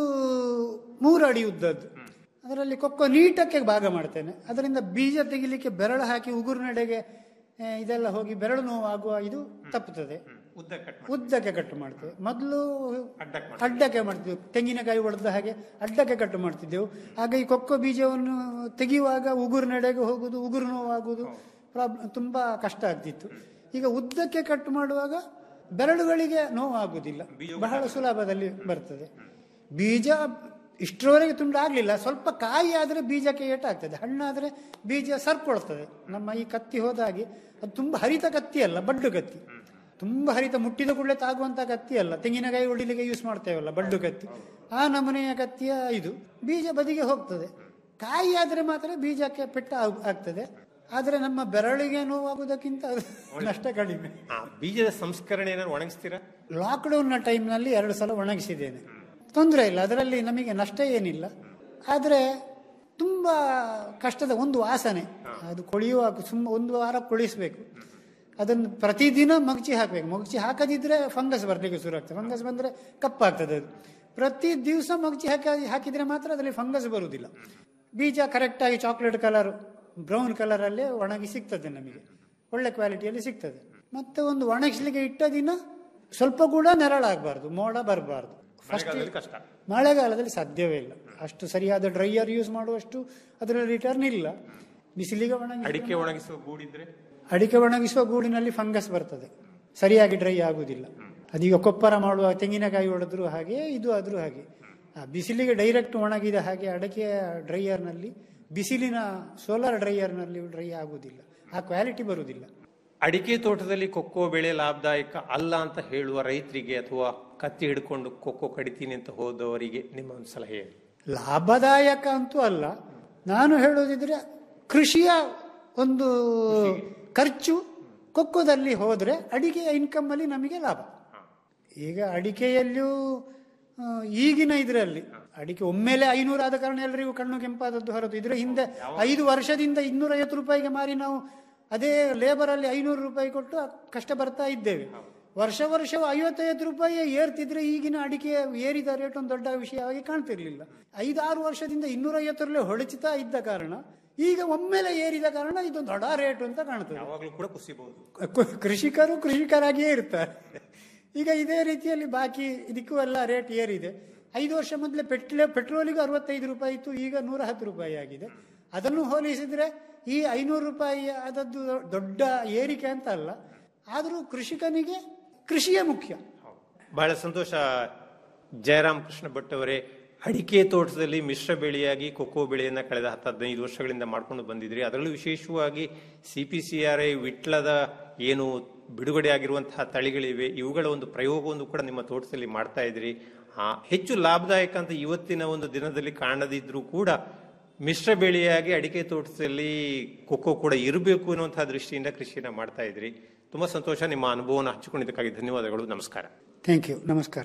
ಮೂರು ಅಡಿ ಉದ್ದದ್ದು ಅದರಲ್ಲಿ ಕೊಕ್ಕೋ ನೀಟಕ್ಕೆ ಭಾಗ ಮಾಡ್ತೇನೆ ಅದರಿಂದ ಬೀಜ ತೆಗಿಲಿಕ್ಕೆ ಬೆರಳು ಹಾಕಿ ಉಗುರು ನಡೆಗೆ ಆ, ಇದೆಲ್ಲ ಹೋಗಿ ಬೆರಳು ನೋವಾಗುವ ಇದು ತಪ್ಪುತ್ತದೆ ಉದ್ದ ಕಟ್ ಉದ್ದಕ್ಕೆ ಕಟ್ಟು ಮಾಡ್ತೇವೆ ಮೊದಲು ಅಡ್ಡಕ್ಕೆ ಅಡ್ಡಕ್ಕೆ ಮಾಡ್ತಿದ್ದೆವು ತೆಂಗಿನಕಾಯಿ ಹೊಡೆದ ಹಾಗೆ ಅಡ್ಡಕ್ಕೆ ಕಟ್ಟು ಮಾಡ್ತಿದ್ದೆವು ಆಗ ಈ ಕೊಕ್ಕೋ ಬೀಜವನ್ನು ತೆಗೆಯುವಾಗ ಉಗುರು ನಡೆಗೆ ಹೋಗುದು ಉಗುರು ನೋವಾಗುವುದು ಪ್ರಾಬ್ಲಮ್ ತುಂಬಾ ಕಷ್ಟ ಆಗ್ತಿತ್ತು ಈಗ ಉದ್ದಕ್ಕೆ ಕಟ್ಟು ಮಾಡುವಾಗ ಬೆರಳುಗಳಿಗೆ ನೋವಾಗುವುದಿಲ್ಲ ಬಹಳ ಸುಲಭದಲ್ಲಿ ಬರ್ತದೆ ಬೀಜ ಇಷ್ಟರವರೆಗೆ ತುಂಡಾಗ್ಲಿಲ್ಲ ಸ್ವಲ್ಪ ಕಾಯಿ ಆದ್ರೆ ಬೀಜಕ್ಕೆ ಏಟಾಗ್ತದೆ ಹಣ್ಣಾದ್ರೆ ಬೀಜ ಸರ್ಕೊಳ್ತದೆ ನಮ್ಮ ಈ ಕತ್ತಿ ಹೋದ ಹಾಗೆ ಅದು ತುಂಬಾ ಹರಿತ ಕತ್ತಿ ಅಲ್ಲ ಬಡ್ಡು ಕತ್ತಿ ತುಂಬಾ ಹರಿತ ಮುಟ್ಟಿದ ಕೂಡಲೇ ತಾಗುವಂತ ಕತ್ತಿ ಅಲ್ಲ ತೆಂಗಿನಕಾಯಿ ಹೊಡಿಲಿಕ್ಕೆ ಯೂಸ್ ಮಾಡ್ತೇವಲ್ಲ ಬಡ್ಡು ಕತ್ತಿ ಆ ನಮೂನೆಯ ಕತ್ತಿಯ ಇದು ಬೀಜ ಬದಿಗೆ ಹೋಗ್ತದೆ ಕಾಯಿ ಆದ್ರೆ ಮಾತ್ರ ಬೀಜಕ್ಕೆ ಪೆಟ್ಟ ಆಗ್- ಆಗ್ತದೆ ಆದ್ರೆ ನಮ್ಮ ಬೆರಳಿಗೆ ನೋವಾಗುವುದಕ್ಕಿಂತ ಅದು ನಷ್ಟ ಕಡಿಮೆ ಆ ಬೀಜದ ಸಂಸ್ಕರಣೆ ಏನಾದ್ರು ಒಣಗಿಸ್ತೀರಾ ಲಾಕ್ಡೌನ್ನ ಟೈಮ್ನಲ್ಲಿ ಎರಡು ಸಲ ಒಣಗಿಸಿದ್ದೇನೆ ತೊಂದರೆ ಇಲ್ಲ ಅದರಲ್ಲಿ ನಮಗೆ ನಷ್ಟ ಏನಿಲ್ಲ ಆದರೆ ತುಂಬಾ ಕಷ್ಟದ ಒಂದು ವಾಸನೆ ಅದು ಕೊಳೆಯುವಾಗ ಸುಮ್ಮ ಒಂದು ವಾರ ಕೊಳಿಸ್ಬೇಕು ಅದನ್ನು ಪ್ರತಿದಿನ ಮಗ್ಚಿ ಹಾಕಬೇಕು ಮಗ್ಚಿ ಹಾಕದಿದ್ರೆ ಫಂಗಸ್ ಬರಲಿಕ್ಕೆ ಶುರು ಆಗ್ತದೆ ಫಂಗಸ್ ಬಂದರೆ ಕಪ್ಪಾಗ್ತದೆ ಅದು ಪ್ರತಿ ದಿವಸ ಮಗ್ಚಿ ಹಾಕಿ ಹಾಕಿದ್ರೆ ಮಾತ್ರ ಅದರಲ್ಲಿ ಫಂಗಸ್ ಬರುವುದಿಲ್ಲ ಬೀಜ ಕರೆಕ್ಟಾಗಿ ಚಾಕ್ಲೇಟ್ ಕಲರ್ ಬ್ರೌನ್ ಕಲರಲ್ಲೇ ಒಣಗಿ ಸಿಗ್ತದೆ ನಮಗೆ ಒಳ್ಳೆ ಕ್ವಾಲಿಟಿಯಲ್ಲಿ ಸಿಗ್ತದೆ ಮತ್ತೆ ಒಂದು ಒಣಗಿಸ್ಲಿಕ್ಕೆ ಇಟ್ಟ ದಿನ ಸ್ವಲ್ಪ ಕೂಡ ನೆರಳಾಗಬಾರ್ದು ಮೋಡ ಬರಬಾರ್ದು ಫಸ್ಟ್ ಮಳೆಗಾಲದಲ್ಲಿ ಕಷ್ಟ ಮಳೆಗಾಲದಲ್ಲಿ ಸಾಧ್ಯವೇ ಇಲ್ಲ ಅಷ್ಟು ಸರಿಯಾದ ಡ್ರೈಯರ್ ಯೂಸ್ ಮಾಡುವಷ್ಟು ಅದರಲ್ಲಿ ರಿಟರ್ನ್ ಇಲ್ಲ ಬಿಸಿಲಿಗೆ ಒಣಗಿ ಅಡಿಕೆ ಒಣಗಿಸುವ ಗೂಡಿದ್ರೆ ಅಡಿಕೆ ಒಣಗಿಸುವ ಗೂಡಿನಲ್ಲಿ ಫಂಗಸ್ ಬರ್ತದೆ ಸರಿಯಾಗಿ ಡ್ರೈ ಆಗುವುದಿಲ್ಲ ಅದೀಗ ಕೊಪ್ಪರ ಮಾಡುವ ತೆಂಗಿನಕಾಯಿ ಹೊಡೆದ್ರು ಹಾಗೆ ಇದು ಆದ್ರೂ ಹಾಗೆ ಆ ಬಿಸಿಲಿಗೆ ಡೈರೆಕ್ಟ್ ಒಣಗಿದ ಹಾಗೆ ಅಡಿಕೆ ಡ್ರೈಯರ್ನಲ್ಲಿ ಬಿಸಿಲಿನ ಸೋಲಾರ್ ಡ್ರೈಯರ್ನಲ್ಲಿ ಡ್ರೈ ಆಗುವುದಿಲ್ಲ ಆ ಕ್ವಾಲಿಟಿ ಬರುವುದಿಲ್ಲ ಅಡಿಕೆ ತೋಟದಲ್ಲಿ ಕೊಕ್ಕೋ ಬೆಳೆ ಲಾಭದಾಯಕ ಅಲ್ಲ ಅಂತ ಹೇಳುವ ರೈತರಿಗೆ ಅಥವಾ ಕತ್ತಿ ಹಿಡ್ಕೊಂಡು ಕೊಕ್ಕೋ ಕಡಿತೀನಿ ಅಂತ ಹೋದವರಿಗೆ ನಿಮ್ಮ ಒಂದು ಸಲಹೆ ಏನು? ಲಾಭದಾಯಕ ಅಂತೂ ಅಲ್ಲ ನಾನು ಹೇಳೋದಿದ್ರೆ ಕೃಷಿಯ ಒಂದು ಖರ್ಚು ಕೊಕ್ಕೋದಲ್ಲಿ ಹೋದ್ರೆ ಅಡಿಕೆಯ ಇನ್ಕಮ್ ಅಲ್ಲಿ ನಮಗೆ ಲಾಭ ಈಗ ಅಡಿಕೆಯಲ್ಲಿಯೂ ಆ, ಈಗಿನ ಇದರಲ್ಲಿ ಅಡಿಕೆ ಒಮ್ಮೆಲೆ ಐನೂರು ಆದ ಕಾರಣ ಎಲ್ಲರಿಗೂ ಕಣ್ಣು ಕೆಂಪಾದದ್ದು ಹೊರತು ಇದ್ರ ಹಿಂದೆ ಐದು ವರ್ಷದಿಂದ ಇನ್ನೂರೈವತ್ತು ರೂಪಾಯಿಗೆ ಮಾರಿ ನಾವು ಅದೇ ಲೇಬರ್ ಅಲ್ಲಿ ಐನೂರು ರೂಪಾಯಿ ಕೊಟ್ಟು ಕಷ್ಟ ಬರ್ತಾ ಇದ್ದೇವೆ ವರ್ಷ ವರ್ಷವೂ ಐವತ್ತೈವತ್ತು ರೂಪಾಯಿ ಏರ್ತಿದ್ರೆ ಈಗಿನ ಅಡಿಕೆ ಏರಿದ ರೇಟ್ ಒಂದು ದೊಡ್ಡ ವಿಷಯವಾಗಿ ಕಾಣ್ತಿರ್ಲಿಲ್ಲ ಐದಾರು ವರ್ಷದಿಂದ ಇನ್ನೂರೈವತ್ತರಲ್ಲೇ ಹೊಳಚುತ್ತಾ ಇದ್ದ ಕಾರಣ ಈಗ ಒಮ್ಮೆಲೆ ಏರಿದ ಕಾರಣ ಇದೊಂದು ದೊಡ್ಡ ರೇಟ್ ಅಂತ ಕಾಣ್ತದೆ ಯಾವಾಗಲೂ ಕೂಡ ಕುಸಿಬಹುದು ಕು- ಕೃಷಿಕರು ಕೃಷಿಕರಾಗಿಯೇ ಇರ್ತಾರೆ ಈಗ ಇದೇ ರೀತಿಯಲ್ಲಿ ಬಾಕಿ ಇದಕ್ಕೂ ಎಲ್ಲ ರೇಟ್ ಏರಿದೆ ಐದು ವರ್ಷ ಮೊದಲೇ ಪೆಟ್ಲೆ ಪೆಟ್ರೋಲಿಗೂ ಅರವತ್ತೈದು ರೂಪಾಯಿ ಇತ್ತು ಈಗ ನೂರ ಹತ್ತು ರೂಪಾಯಿ ಆಗಿದೆ ಅದನ್ನು ಹೋಲಿಸಿದರೆ ಈ ಐನೂರು ರೂಪಾಯಿ ಅದದ್ದು ದೊಡ್ಡ ಏರಿಕೆ ಅಂತ ಅಲ್ಲ ಆದರೂ ಕೃಷಿಕನಿಗೆ ಕೃಷಿಯೇ ಮುಖ್ಯ ಬಹಳ ಸಂತೋಷ ಜಯರಾಮ್ ಕೃಷ್ಣ ಭಟ್ ಅವರೇ ಅಡಿಕೆ ತೋಟದಲ್ಲಿ ಮಿಶ್ರ ಬೆಳೆಯಾಗಿ ಕೊಕ್ಕೋ ಬೆಳೆಯನ್ನ ಕಳೆದ ಹತ್ತು ಹದಿನೈದು ವರ್ಷಗಳಿಂದ ಮಾಡ್ಕೊಂಡು ಬಂದಿದ್ರಿ ಅದರಲ್ಲೂ ವಿಶೇಷವಾಗಿ C P C R I ವಿಟ್ಲದ ಏನು ಬಿಡುಗಡೆ ಆಗಿರುವಂತಹ ತಳಿಗಳಿವೆ ಇವುಗಳ ಒಂದು ಪ್ರಯೋಗವನ್ನು ಕೂಡ ನಿಮ್ಮ ತೋಟದಲ್ಲಿ ಮಾಡ್ತಾ ಇದ್ರಿ ಆ ಹೆಚ್ಚು ಲಾಭದಾಯಕ ಅಂತ ಇವತ್ತಿನ ಒಂದು ದಿನದಲ್ಲಿ ಕಾಣದಿದ್ರೂ ಕೂಡ ಮಿಶ್ರ ಬೆಳೆಯಾಗಿ ಅಡಿಕೆ ತೋಟದಲ್ಲಿ ಕೊಕ್ಕೋ ಕೂಡ ಇರಬೇಕು ಅನ್ನುವಂತಹ ದೃಷ್ಟಿಯಿಂದ ಕೃಷಿಯನ್ನ ಮಾಡ್ತಾ ಇದ್ರಿ ತುಂಬಾ ಸಂತೋಷ ನಿಮ್ಮ ಅನುಭವವನ್ನು ಹಂಚಿಕೊಂಡಿದ್ದಕ್ಕಾಗಿ ಧನ್ಯವಾದಗಳು ನಮಸ್ಕಾರ ಥ್ಯಾಂಕ್ ಯು ನಮಸ್ಕಾರ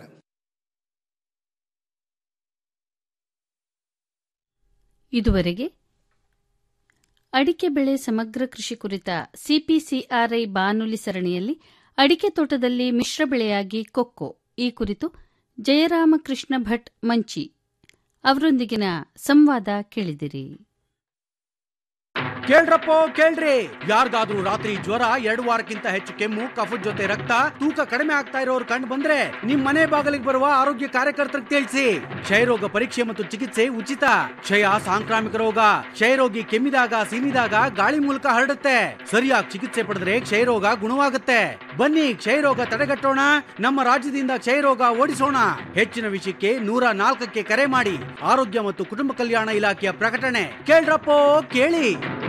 ಇದುವರೆಗೆ ಅಡಿಕೆ ಬೆಳೆ ಸಮಗ್ರ ಕೃಷಿ ಕುರಿತ ಸಿಪಿಸಿಆರ್ಐ ಬಾನುಲಿ ಸರಣಿಯಲ್ಲಿ ಅಡಿಕೆ ತೋಟದಲ್ಲಿ ಮಿಶ್ರ ಬೆಳೆಯಾಗಿ ಕೊಕ್ಕೋ ಈ ಕುರಿತು ಜಯರಾಮಕೃಷ್ಣ ಭಟ್ ಮಂಚಿ ಅವರೊಂದಿಗಿನ ಸಂವಾದ ಕೇಳಿದಿರಿ ಕೇಳ್ರಪ್ಪೋ ಕೇಳ್ರಿ ಯಾರಿಗಾದ್ರೂ ರಾತ್ರಿ ಜ್ವರ ಎರಡು ವಾರಕ್ಕಿಂತ ಹೆಚ್ಚು ಕೆಮ್ಮು ಕಫದ ಜೊತೆ ರಕ್ತ ತೂಕ ಕಡಿಮೆ ಆಗ್ತಾ ಇರೋರು ಕಂಡು ಬಂದ್ರೆ ನಿಮ್ ಮನೆ ಬಾಗಿಲಿಗೆ ಬರುವ ಆರೋಗ್ಯ ಕಾರ್ಯಕರ್ತರಿಗೆ ತಿಳಿಸಿ ಕ್ಷಯರೋಗ ಪರೀಕ್ಷೆ ಮತ್ತು ಚಿಕಿತ್ಸೆ ಉಚಿತ ಕ್ಷಯ ಸಾಂಕ್ರಾಮಿಕ ರೋಗ ಕ್ಷಯರೋಗಿ ಕೆಮ್ಮಿದಾಗ ಸೀನಿದಾಗ ಗಾಳಿ ಮೂಲಕ ಹರಡುತ್ತೆ ಸರಿಯಾಗಿ ಚಿಕಿತ್ಸೆ ಪಡೆದ್ರೆ ಕ್ಷಯರೋಗ ಗುಣವಾಗುತ್ತೆ ಬನ್ನಿ ಕ್ಷಯರೋಗ ತಡೆಗಟ್ಟೋಣ ನಮ್ಮ ರಾಜ್ಯದಿಂದ ಕ್ಷಯರೋಗ ಓಡಿಸೋಣ ಹೆಚ್ಚಿನ ವಿಷಯಕ್ಕೆ ನೂರ ನಾಲ್ಕಕ್ಕೆ ಕರೆ ಮಾಡಿ ಆರೋಗ್ಯ ಮತ್ತು ಕುಟುಂಬ ಕಲ್ಯಾಣ ಇಲಾಖೆಯ ಪ್ರಕಟಣೆ ಕೇಳ್ರಪ್ಪೋ ಕೇಳಿ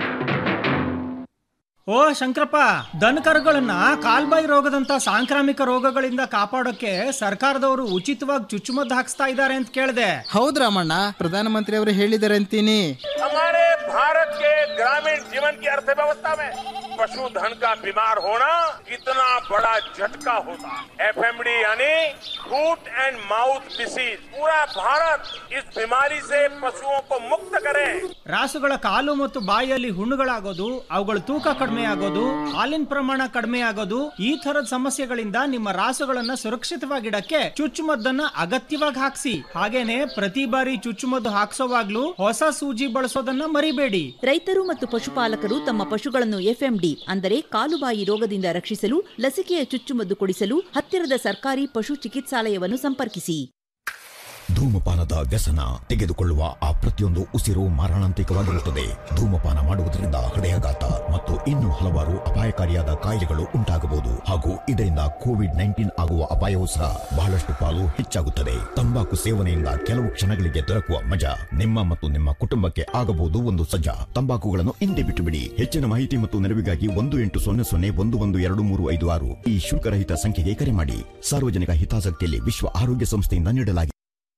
ಓ ಶಂಕರಪ್ಪ ದನಕರುಗಳನ್ನ ಕಾಲ್ಬಾಯಿ ರೋಗದಂತ ಸಾಂಕ್ರಾಮಿಕ ರೋಗಗಳಿಂದ ಕಾಪಾಡೋಕೆ ಸರ್ಕಾರದವರು ಉಚಿತವಾಗಿ ಚುಚ್ಚುಮದ್ದು ಹಾಕ್ಸ್ತಾ ಇದ್ದಾರೆ ಅಂತ ಕೇಳಿದೆ ಹೌದ್ ರಾಮಣ್ಣ ಪ್ರಧಾನಮಂತ್ರಿ ಅವರು ಹೇಳಿದ್ದಾರೆ ಅಂತೀನಿ हमारे भारत के ग्रामीण जीवन की अर्थव्यवस्था में पशुधन का बीमार होना कितना बड़ा झटका होता है एफएमडी यानी फूट एंड माउथ डिसीज पूरा भारत इस बीमारी से पशुओं को मुक्त करे ರಾಸುಗಳ ಕಾಲು ಮತ್ತು ಬಾಯಿಯಲ್ಲಿ ಹುಣ್ಣುಗಳಾಗೋದು ಅವುಗಳ ತೂಕ ಕಡಿಮೆ ಆಗೋದು ಹಾಲಿನ ಪ್ರಮಾಣ ಕಡಿಮೆ ಆಗೋದು ಈ ತರದ ಸಮಸ್ಯೆಗಳಿಂದ ನಿಮ್ಮ ರಾಸುಗಳನ್ನ ಸುರಕ್ಷಿತವಾಗಿಡಕ್ಕೆ ಚುಚ್ಚುಮದ್ದನ್ನ ಅಗತ್ಯವಾಗಿ ಹಾಕ್ಸಿ ಹಾಗೇನೆ ಪ್ರತಿ ಬಾರಿ ಚುಚ್ಚುಮದ್ದು ಹಾಕ್ಸೋವಾಗ್ಲೂ ಹೊಸ ಸೂಜಿ ಬಳಸೋದನ್ನ ಮರಿಬೇಡಿ ರೈತರು ಮತ್ತು ಪಶುಪಾಲಕರು ತಮ್ಮ ಪಶುಗಳನ್ನು ಎಫ್ಎಂಡಿ ಅಂದರೆ ಕಾಲುಬಾಯಿ ರೋಗದಿಂದ ರಕ್ಷಿಸಲು ಲಸಿಕೆಯ ಚುಚ್ಚುಮದ್ದು ಕೊಡಿಸಲು ಹತ್ತಿರದ ಸರ್ಕಾರಿ ಪಶು ಚಿಕಿತ್ಸಾಲಯವನ್ನು ಸಂಪರ್ಕಿಸಿ ಧೂಮಪಾನದ ವ್ಯಸನ ತೆಗೆದುಕೊಳ್ಳುವ ಆ ಪ್ರತಿಯೊಂದು ಉಸಿರು ಮಾರಣಾಂತಿಕವಾಗಿರುತ್ತದೆ ಧೂಮಪಾನ ಮಾಡುವುದರಿಂದ ಹೃದಯಾಘಾತ ಮತ್ತು ಇನ್ನೂ ಹಲವಾರು ಅಪಾಯಕಾರಿಯಾದ ಕಾಯಿಲೆಗಳು ಉಂಟಾಗಬಹುದು ಹಾಗೂ ಇದರಿಂದ ಕೋವಿಡ್ ನೈನ್ಟೀನ್ ಆಗುವ ಅಪಾಯವೂ ಸಹ ಬಹಳಷ್ಟು ಪಾಲು ಹೆಚ್ಚಾಗುತ್ತದೆ ತಂಬಾಕು ಸೇವನೆಯಿಂದ ಕೆಲವು ಕ್ಷಣಗಳಿಗೆ ದೊರಕುವ ಮಜಾ ನಿಮ್ಮ ಮತ್ತು ನಿಮ್ಮ ಕುಟುಂಬಕ್ಕೆ ಆಗಬಹುದು ಒಂದು ಸಜ್ಜಾ ತಂಬಾಕುಗಳನ್ನು ಹಿಂದೆ ಬಿಟ್ಟು ಬಿಡಿ ಹೆಚ್ಚಿನ ಮಾಹಿತಿ ಮತ್ತು ನೆರವಿಗಾಗಿ ಒಂದು ಎಂಟು ಸೊನ್ನೆ ಸೊನ್ನೆ ಒಂದು ಒಂದು ಎರಡು ಮೂರು ಐದು ಆರು ಈ ಶುಲ್ಕರಹಿತ ಸಂಖ್ಯೆಗೆ ಕರೆ ಮಾಡಿ ಸಾರ್ವಜನಿಕ ಹಿತಾಸಕ್ತಿಯಲ್ಲಿ ವಿಶ್ವ ಆರೋಗ್ಯ ಸಂಸ್ಥೆಯಿಂದ ನೀಡಲಾಗಿದೆ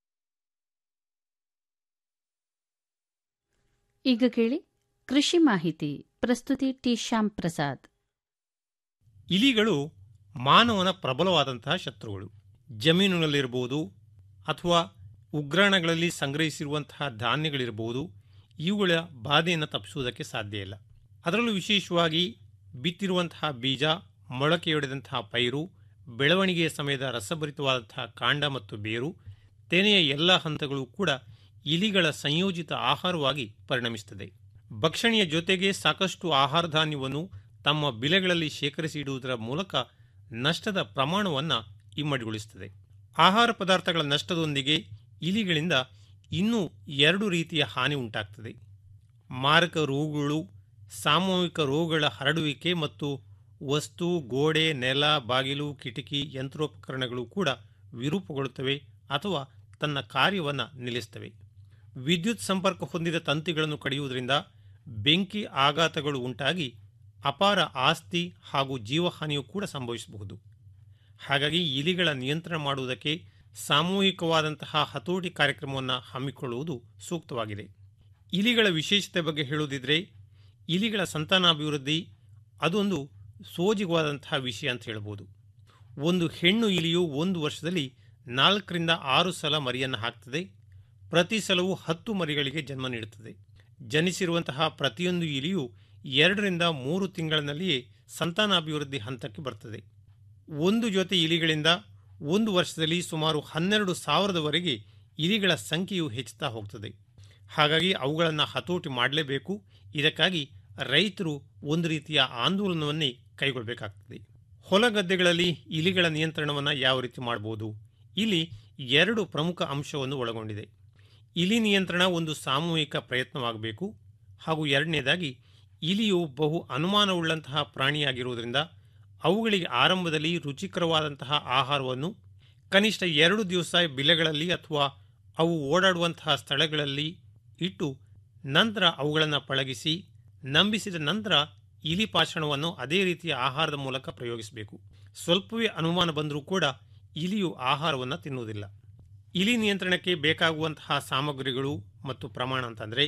ಈಗ ಕೇಳಿ ಕೃಷಿ ಮಾಹಿತಿ ಪ್ರಸ್ತುತಿ ಟಿ ಶ್ಯಾಮ್ ಪ್ರಸಾದ್ ಇಲಿಗಳು ಮಾನವನ ಪ್ರಬಲವಾದಂತಹ ಶತ್ರುಗಳು ಜಮೀನಿನಲ್ಲಿರ್ಬೋದು ಅಥವಾ ಉಗ್ರಾಣಗಳಲ್ಲಿ ಸಂಗ್ರಹಿಸಿರುವಂತಹ ಧಾನ್ಯಗಳಿರ್ಬೋದು ಇವುಗಳ ಬಾಧೆಯನ್ನು ತಪ್ಪಿಸುವುದಕ್ಕೆ ಸಾಧ್ಯ ಇಲ್ಲ ಅದರಲ್ಲೂ ವಿಶೇಷವಾಗಿ ಬಿತ್ತಿರುವಂತಹ ಬೀಜ ಮೊಳಕೆಯೊಡೆದಂತಹ ಪೈರು ಬೆಳವಣಿಗೆಯ ಸಮಯದ ರಸಭರಿತವಾದಂತಹ ಕಾಂಡ ಮತ್ತು ಬೇರು ತೆನೆಯ ಎಲ್ಲ ಹಂತಗಳು ಕೂಡ ಇಲಿಗಳ ಸಂಯೋಜಿತ ಆಹಾರವಾಗಿ ಪರಿಣಮಿಸುತ್ತದೆ ಭಕ್ಷಣೆಯ ಜೊತೆಗೆ ಸಾಕಷ್ಟು ಆಹಾರ ಧಾನ್ಯವನ್ನು ತಮ್ಮ ಬಿಲೆಗಳಲ್ಲಿ ಶೇಖರಿಸಿ ಇಡುವುದರ ಮೂಲಕ ನಷ್ಟದ ಪ್ರಮಾಣವನ್ನು ಇಮ್ಮಡಿಗೊಳಿಸುತ್ತದೆ ಆಹಾರ ಪದಾರ್ಥಗಳ ನಷ್ಟದೊಂದಿಗೆ ಇಲಿಗಳಿಂದ ಇನ್ನೂ ಎರಡು ರೀತಿಯ ಹಾನಿ ಉಂಟಾಗ್ತದೆ ಮಾರಕ ರೋಗಗಳು ಸಾಮೂಹಿಕ ರೋಗಗಳ ಹರಡುವಿಕೆ ಮತ್ತು ವಸ್ತು ಗೋಡೆ ನೆಲ ಬಾಗಿಲು ಕಿಟಕಿ ಯಂತ್ರೋಪಕರಣಗಳು ಕೂಡ ವಿರೂಪಗೊಳ್ಳುತ್ತವೆ ಅಥವಾ ತನ್ನ ಕಾರ್ಯವನ್ನು ನಿಲ್ಲಿಸ್ತವೆ ವಿದ್ಯುತ್ ಸಂಪರ್ಕ ಹೊಂದಿದ ತಂತಿಗಳನ್ನು ಕಡಿಯುವುದರಿಂದ ಬೆಂಕಿ ಆಘಾತಗಳು ಉಂಟಾಗಿ ಅಪಾರ ಆಸ್ತಿ ಹಾಗೂ ಜೀವಹಾನಿಯೂ ಕೂಡ ಸಂಭವಿಸಬಹುದು ಹಾಗಾಗಿ ಇಲಿಗಳ ನಿಯಂತ್ರಣ ಮಾಡುವುದಕ್ಕೆ ಸಾಮೂಹಿಕವಾದಂತಹ ಹತೋಟಿ ಕಾರ್ಯಕ್ರಮವನ್ನು ಹಮ್ಮಿಕೊಳ್ಳುವುದು ಸೂಕ್ತವಾಗಿದೆ ಇಲಿಗಳ ವಿಶೇಷತೆ ಬಗ್ಗೆ ಹೇಳುವುದಿದ್ರೆ ಇಲಿಗಳ ಸಂತಾನಾಭಿವೃದ್ಧಿ ಅದೊಂದು ಸೋಜಿಗವಾದಂತಹ ವಿಷಯ ಅಂತ ಹೇಳ್ಬೋದು ಒಂದು ಹೆಣ್ಣು ಇಲಿಯು ಒಂದು ವರ್ಷದಲ್ಲಿ ನಾಲ್ಕರಿಂದ ಆರು ಸಲ ಮರಿಯನ್ನು ಹಾಕ್ತದೆ ಪ್ರತಿ ಸಲವೂ ಹತ್ತು ಮರಿಗಳಿಗೆ ಜನ್ಮ ನೀಡುತ್ತದೆ ಜನಿಸಿರುವಂತಹ ಪ್ರತಿಯೊಂದು ಇಲಿಯು ಎರಡರಿಂದ ಮೂರು ತಿಂಗಳಿನಲ್ಲಿಯೇ ಸಂತಾನಾಭಿವೃದ್ಧಿ ಹಂತಕ್ಕೆ ಬರ್ತದೆ ಒಂದು ಜೊತೆ ಇಲಿಗಳಿಂದ ಒಂದು ವರ್ಷದಲ್ಲಿ ಸುಮಾರು ಹನ್ನೆರಡು ಸಾವಿರದವರೆಗೆ ಇಲಿಗಳ ಸಂಖ್ಯೆಯು ಹೆಚ್ಚುತ್ತಾ ಹೋಗ್ತದೆ ಹಾಗಾಗಿ ಅವುಗಳನ್ನು ಹತೋಟಿ ಮಾಡಲೇಬೇಕು ಇದಕ್ಕಾಗಿ ರೈತರು ಒಂದು ರೀತಿಯ ಆಂದೋಲನವನ್ನೇ ಕೈಗೊಳ್ಳಬೇಕಾಗ್ತದೆ ಹೊಲಗದ್ದೆಗಳಲ್ಲಿ ಇಲಿಗಳ ನಿಯಂತ್ರಣವನ್ನು ಯಾವ ರೀತಿ ಮಾಡಬಹುದು ಇಲ್ಲಿ ಎರಡು ಪ್ರಮುಖ ಅಂಶವನ್ನು ಒಳಗೊಂಡಿದೆ ಇಲಿ ನಿಯಂತ್ರಣ ಒಂದು ಸಾಮೂಹಿಕ ಪ್ರಯತ್ನವಾಗಬೇಕು ಹಾಗೂ ಎರಡನೇದಾಗಿ ಇಲಿಯು ಬಹು ಅನುಮಾನವುಳ್ಳಂತಹ ಪ್ರಾಣಿಯಾಗಿರುವುದರಿಂದ ಅವುಗಳಿಗೆ ಆರಂಭದಲ್ಲಿ ರುಚಿಕರವಾದಂತಹ ಆಹಾರವನ್ನು ಕನಿಷ್ಠ ಎರಡು ದಿವಸ ಬಿಲೆಗಳಲ್ಲಿ ಅಥವಾ ಅವು ಓಡಾಡುವಂತಹ ಸ್ಥಳಗಳಲ್ಲಿ ಇಟ್ಟು ನಂತರ ಅವುಗಳನ್ನು ಪಳಗಿಸಿ ನಂಬಿಸಿದ ನಂತರ ಇಲಿ ಪಾಷಾಣವನ್ನು ಅದೇ ರೀತಿಯ ಆಹಾರದ ಮೂಲಕ ಪ್ರಯೋಗಿಸಬೇಕು ಸ್ವಲ್ಪವೇ ಅನುಮಾನ ಬಂದರೂ ಕೂಡ ಇಲಿಯು ಆಹಾರವನ್ನು ತಿನ್ನುವುದಿಲ್ಲ ಇಲಿ ನಿಯಂತ್ರಣಕ್ಕೆ ಬೇಕಾಗುವಂತಹ ಸಾಮಗ್ರಿಗಳು ಮತ್ತು ಪ್ರಮಾಣ ಅಂತಂದರೆ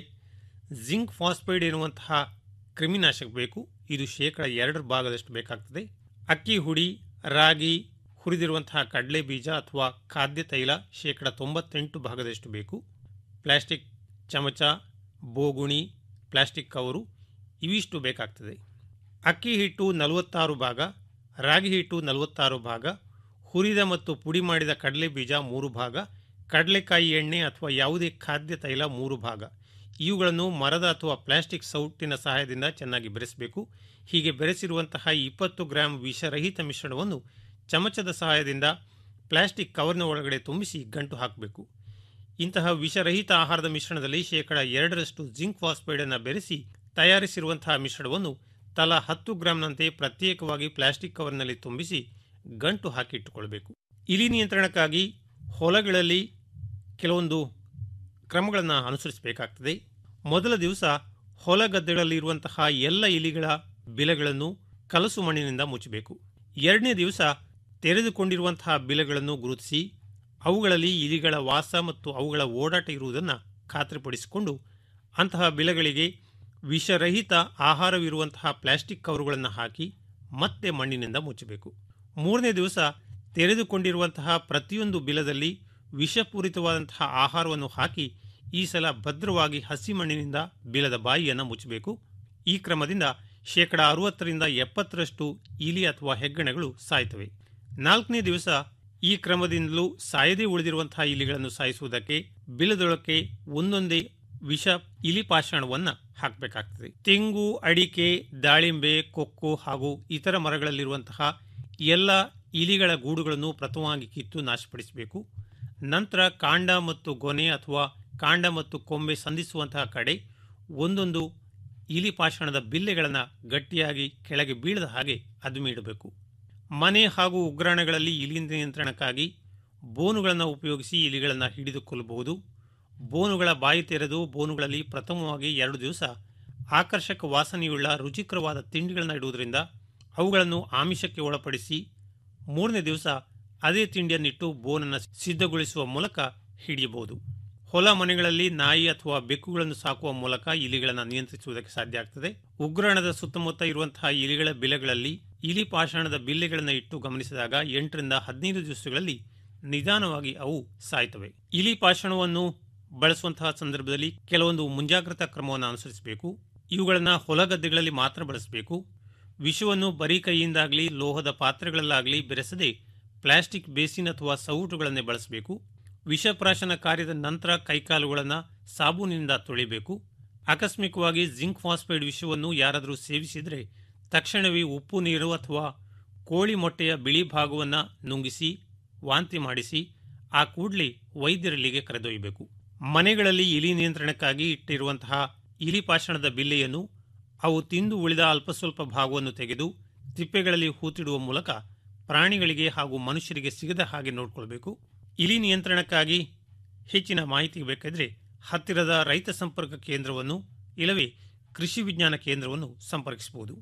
ಜಿಂಕ್ ಫಾಸ್ಫೈಡ್ ಎನ್ನುವಂತಹ ಕ್ರಿಮಿನಾಶಕ ಬೇಕು ಇದು ಶೇಕಡ ಎರಡರ ಭಾಗದಷ್ಟು ಬೇಕಾಗ್ತದೆ ಅಕ್ಕಿ ಹುಡಿ ರಾಗಿ ಹುರಿದಿರುವಂತಹ ಕಡಲೆ ಬೀಜ ಅಥವಾ ಖಾದ್ಯ ತೈಲ ಶೇಕಡ ತೊಂಬತ್ತೆಂಟು ಭಾಗದಷ್ಟು ಬೇಕು ಪ್ಲಾಸ್ಟಿಕ್ ಚಮಚ ಬೋಗುಣಿ ಪ್ಲಾಸ್ಟಿಕ್ ಕವರು ಇವಿಷ್ಟು ಬೇಕಾಗ್ತದೆ ಅಕ್ಕಿ ಹಿಟ್ಟು ನಲವತ್ತಾರು ಭಾಗ ರಾಗಿ ಹಿಟ್ಟು ನಲವತ್ತಾರು ಭಾಗ ಹುರಿದ ಮತ್ತು ಪುಡಿ ಮಾಡಿದ ಕಡಲೆ ಬೀಜ ಮೂರು ಭಾಗ ಕಡಲೆಕಾಯಿ ಎಣ್ಣೆ ಅಥವಾ ಯಾವುದೇ ಖಾದ್ಯ ತೈಲ ಮೂರು ಭಾಗ ಇವುಗಳನ್ನು ಮರದ ಅಥವಾ ಪ್ಲಾಸ್ಟಿಕ್ ಸೌಟಿನ ಸಹಾಯದಿಂದ ಚೆನ್ನಾಗಿ ಬೆರೆಸಬೇಕು ಹೀಗೆ ಬೆರೆಸಿರುವಂತಹ ಇಪ್ಪತ್ತು ಗ್ರಾಂ ವಿಷರಹಿತ ಮಿಶ್ರಣವನ್ನು ಚಮಚದ ಸಹಾಯದಿಂದ ಪ್ಲಾಸ್ಟಿಕ್ ಕವರ್ನ ಒಳಗಡೆ ತುಂಬಿಸಿ ಗಂಟು ಹಾಕಬೇಕು ಇಂತಹ ವಿಷರಹಿತ ಆಹಾರದ ಮಿಶ್ರಣದಲ್ಲಿ ಶೇಕಡ ಎರಡರಷ್ಟು ಜಿಂಕ್ ಫಾಸ್ಫೈಡನ್ನು ಬೆರೆಸಿ ತಯಾರಿಸಿರುವಂತಹ ಮಿಶ್ರಣವನ್ನು ತಲಾ ಹತ್ತು ಗ್ರಾಂನಂತೆ ಪ್ರತ್ಯೇಕವಾಗಿ ಪ್ಲಾಸ್ಟಿಕ್ ಕವರ್ನಲ್ಲಿ ತುಂಬಿಸಿ ಗಂಟು ಹಾಕಿಟ್ಟುಕೊಳ್ಬೇಕು ಇಲಿ ನಿಯಂತ್ರಣಕ್ಕಾಗಿ ಹೊಲಗಳಲ್ಲಿ ಕೆಲವೊಂದು ಕ್ರಮಗಳನ್ನು ಅನುಸರಿಸಬೇಕಾಗ್ತದೆ ಮೊದಲ ದಿವಸ ಹೊಲ ಗದ್ದೆಗಳಲ್ಲಿ ಇರುವಂತಹ ಎಲ್ಲ ಇಲಿಗಳ ಬಿಲೆಗಳನ್ನು ಕಲಸು ಮಣ್ಣಿನಿಂದ ಮುಚ್ಚಬೇಕು ಎರಡನೇ ದಿವಸ ತೆರೆದುಕೊಂಡಿರುವಂತಹ ಬಿಲೆಗಳನ್ನು ಗುರುತಿಸಿ ಅವುಗಳಲ್ಲಿ ಇಲಿಗಳ ವಾಸ ಮತ್ತು ಅವುಗಳ ಓಡಾಟ ಇರುವುದನ್ನು ಖಾತ್ರಿಪಡಿಸಿಕೊಂಡು ಅಂತಹ ಬಿಲೆಗಳಿಗೆ ವಿಷರಹಿತ ಆಹಾರವಿರುವಂತಹ ಪ್ಲಾಸ್ಟಿಕ್ ಕವರುಗಳನ್ನು ಹಾಕಿ ಮತ್ತೆ ಮಣ್ಣಿನಿಂದ ಮುಚ್ಚಬೇಕು ಮೂರನೇ ದಿವಸ ತೆರೆದುಕೊಂಡಿರುವಂತಹ ಪ್ರತಿಯೊಂದು ಬಿಲದಲ್ಲಿ ವಿಷಪೂರಿತವಾದಂತಹ ಆಹಾರವನ್ನು ಹಾಕಿ ಈ ಸಲ ಭದ್ರವಾಗಿ ಹಸಿ ಮಣ್ಣಿನಿಂದ ಬಿಲದ ಬಾಯಿಯನ್ನು ಮುಚ್ಚಬೇಕು ಈ ಕ್ರಮದಿಂದ ಶೇಕಡ ಅರವತ್ತರಿಂದ ಎಪ್ಪತ್ತರಷ್ಟು ಇಲಿ ಅಥವಾ ಹೆಗ್ಗಣಗಳು ಸಾಯ್ತವೆ ನಾಲ್ಕನೇ ದಿವಸ ಈ ಕ್ರಮದಿಂದಲೂ ಸಾಯದೇ ಉಳಿದಿರುವಂತಹ ಇಲಿಗಳನ್ನು ಸಾಯಿಸುವುದಕ್ಕೆ ಬಿಲದೊಳಕ್ಕೆ ಒಂದೊಂದೇ ವಿಷ ಇಲಿ ಪಾಷಾಣವನ್ನು ಹಾಕಬೇಕಾಗ್ತದೆ ತೆಂಗು ಅಡಿಕೆ ದಾಳಿಂಬೆ ಕೊಕ್ಕೋ ಹಾಗೂ ಇತರ ಮರಗಳಲ್ಲಿರುವಂತಹ ಎಲ್ಲ ಇಲಿಗಳ ಗೂಡುಗಳನ್ನು ಪ್ರಥಮವಾಗಿ ಕಿತ್ತು ನಾಶಪಡಿಸಬೇಕು ನಂತರ ಕಾಂಡ ಮತ್ತು ಗೊನೆ ಅಥವಾ ಕಾಂಡ ಮತ್ತು ಕೊಂಬೆ ಸಂಧಿಸುವಂತಹ ಕಡೆ ಒಂದೊಂದು ಇಲಿ ಪಾಷಾಣದ ಬಿಲ್ಲೆಗಳನ್ನು ಗಟ್ಟಿಯಾಗಿ ಕೆಳಗೆ ಬೀಳದ ಹಾಗೆ ಅದುಮಿಡಬೇಕು ಮನೆ ಹಾಗೂ ಉಗ್ರಾಣಗಳಲ್ಲಿ ಇಲಿ ನಿಯಂತ್ರಣಕ್ಕಾಗಿ ಬೋನುಗಳನ್ನು ಉಪಯೋಗಿಸಿ ಇಲಿಗಳನ್ನು ಹಿಡಿದುಕೊಳ್ಳಬಹುದು ಬೋನುಗಳ ಬಾಯಿ ತೆರೆದು ಬೋನುಗಳಲ್ಲಿ ಪ್ರಥಮವಾಗಿ ಎರಡು ದಿವಸ ಆಕರ್ಷಕ ವಾಸನೆಯುಳ್ಳ ರುಚಿಕರವಾದ ತಿಂಡಿಗಳನ್ನು ಇಡುವುದರಿಂದ ಅವುಗಳನ್ನು ಆಮಿಷಕ್ಕೆ ಒಳಪಡಿಸಿ ಮೂರನೇ ದಿವಸ ಅದೇ ತಿಂಡಿಯನ್ನಿಟ್ಟು ಬೋನನ್ನು ಸಿದ್ಧಗೊಳಿಸುವ ಮೂಲಕ ಹಿಡಿಯಬಹುದು ಹೊಲ ಮನೆಗಳಲ್ಲಿ ನಾಯಿ ಅಥವಾ ಬೆಕ್ಕುಗಳನ್ನು ಸಾಕುವ ಮೂಲಕ ಇಲಿಗಳನ್ನು ನಿಯಂತ್ರಿಸುವುದಕ್ಕೆ ಸಾಧ್ಯ ಆಗ್ತದೆ ಉಗ್ರಾಣದ ಸುತ್ತಮುತ್ತ ಇರುವಂತಹ ಇಲಿಗಳ ಬಿಲೆಗಳಲ್ಲಿ ಇಲಿ ಪಾಷಾಣದ ಬಿಲ್ಲೆಗಳನ್ನು ಇಟ್ಟು ಗಮನಿಸಿದಾಗ ಎಂಟರಿಂದ ಹದಿನೈದು ದಿವಸಗಳಲ್ಲಿ ನಿಧಾನವಾಗಿ ಅವು ಸಾಯ್ತವೆ ಇಲಿ ಪಾಷಾಣವನ್ನು ಬಳಸುವಂತಹ ಸಂದರ್ಭದಲ್ಲಿ ಕೆಲವೊಂದು ಮುಂಜಾಗ್ರತಾ ಕ್ರಮವನ್ನು ಅನುಸರಿಸಬೇಕು ಇವುಗಳನ್ನು ಹೊಲಗದ್ದೆಗಳಲ್ಲಿ ಮಾತ್ರ ಬಳಸಬೇಕು ವಿಷವನ್ನು ಬರೀ ಕೈಯಿಂದಾಗಲಿ ಲೋಹದ ಪಾತ್ರೆಗಳಲ್ಲಾಗಲಿ ಬೆರೆಸದೆ ಪ್ಲಾಸ್ಟಿಕ್ ಬೇಸಿನ್ ಅಥವಾ ಸೌಟುಗಳನ್ನೇ ಬಳಸಬೇಕು ವಿಷಪ್ರಾಶನ ಕಾರ್ಯದ ನಂತರ ಕೈಕಾಲುಗಳನ್ನು ಸಾಬೂನಿನಿಂದ ತೊಳಿಬೇಕು ಆಕಸ್ಮಿಕವಾಗಿ ಜಿಂಕ್ ಫಾಸ್ಫೈಡ್ ವಿಷವನ್ನು ಯಾರಾದರೂ ಸೇವಿಸಿದರೆ ತಕ್ಷಣವೇ ಉಪ್ಪು ನೀರು ಅಥವಾ ಕೋಳಿ ಮೊಟ್ಟೆಯ ಬಿಳಿ ಭಾಗವನ್ನು ನುಂಗಿಸಿ ವಾಂತಿ ಮಾಡಿಸಿ ಆ ಕೂಡಲೇ ವೈದ್ಯರಲ್ಲಿಗೆ ಕರೆದೊಯ್ಯಬೇಕು ಮನೆಗಳಲ್ಲಿ ಇಲಿ ನಿಯಂತ್ರಣಕ್ಕಾಗಿ ಇಟ್ಟಿರುವಂತಹ ಇಲಿ ಪಾಷಾಣದ ಬಿಲ್ಲೆಯನ್ನು ಅವು ತಿಂದು ಉಳಿದ ಅಲ್ಪ ಸ್ವಲ್ಪ ಭಾಗವನ್ನು ತೆಗೆದು ತಿಪ್ಪೆಗಳಲ್ಲಿ ಹೂತಿಡುವ ಮೂಲಕ ಪ್ರಾಣಿಗಳಿಗೆ ಹಾಗೂ ಮನುಷ್ಯರಿಗೆ ಸಿಗದ ಹಾಗೆ ನೋಡಿಕೊಳ್ಬೇಕು ಇಲಿ ನಿಯಂತ್ರಣಕ್ಕಾಗಿ ಹೆಚ್ಚಿನ ಮಾಹಿತಿ ಬೇಕಾದರೆ ಹತ್ತಿರದ ರೈತ ಸಂಪರ್ಕ ಕೇಂದ್ರವನ್ನು ಇಲ್ಲವೇ ಕೃಷಿ ವಿಜ್ಞಾನ ಕೇಂದ್ರವನ್ನು ಸಂಪರ್ಕಿಸಬಹುದು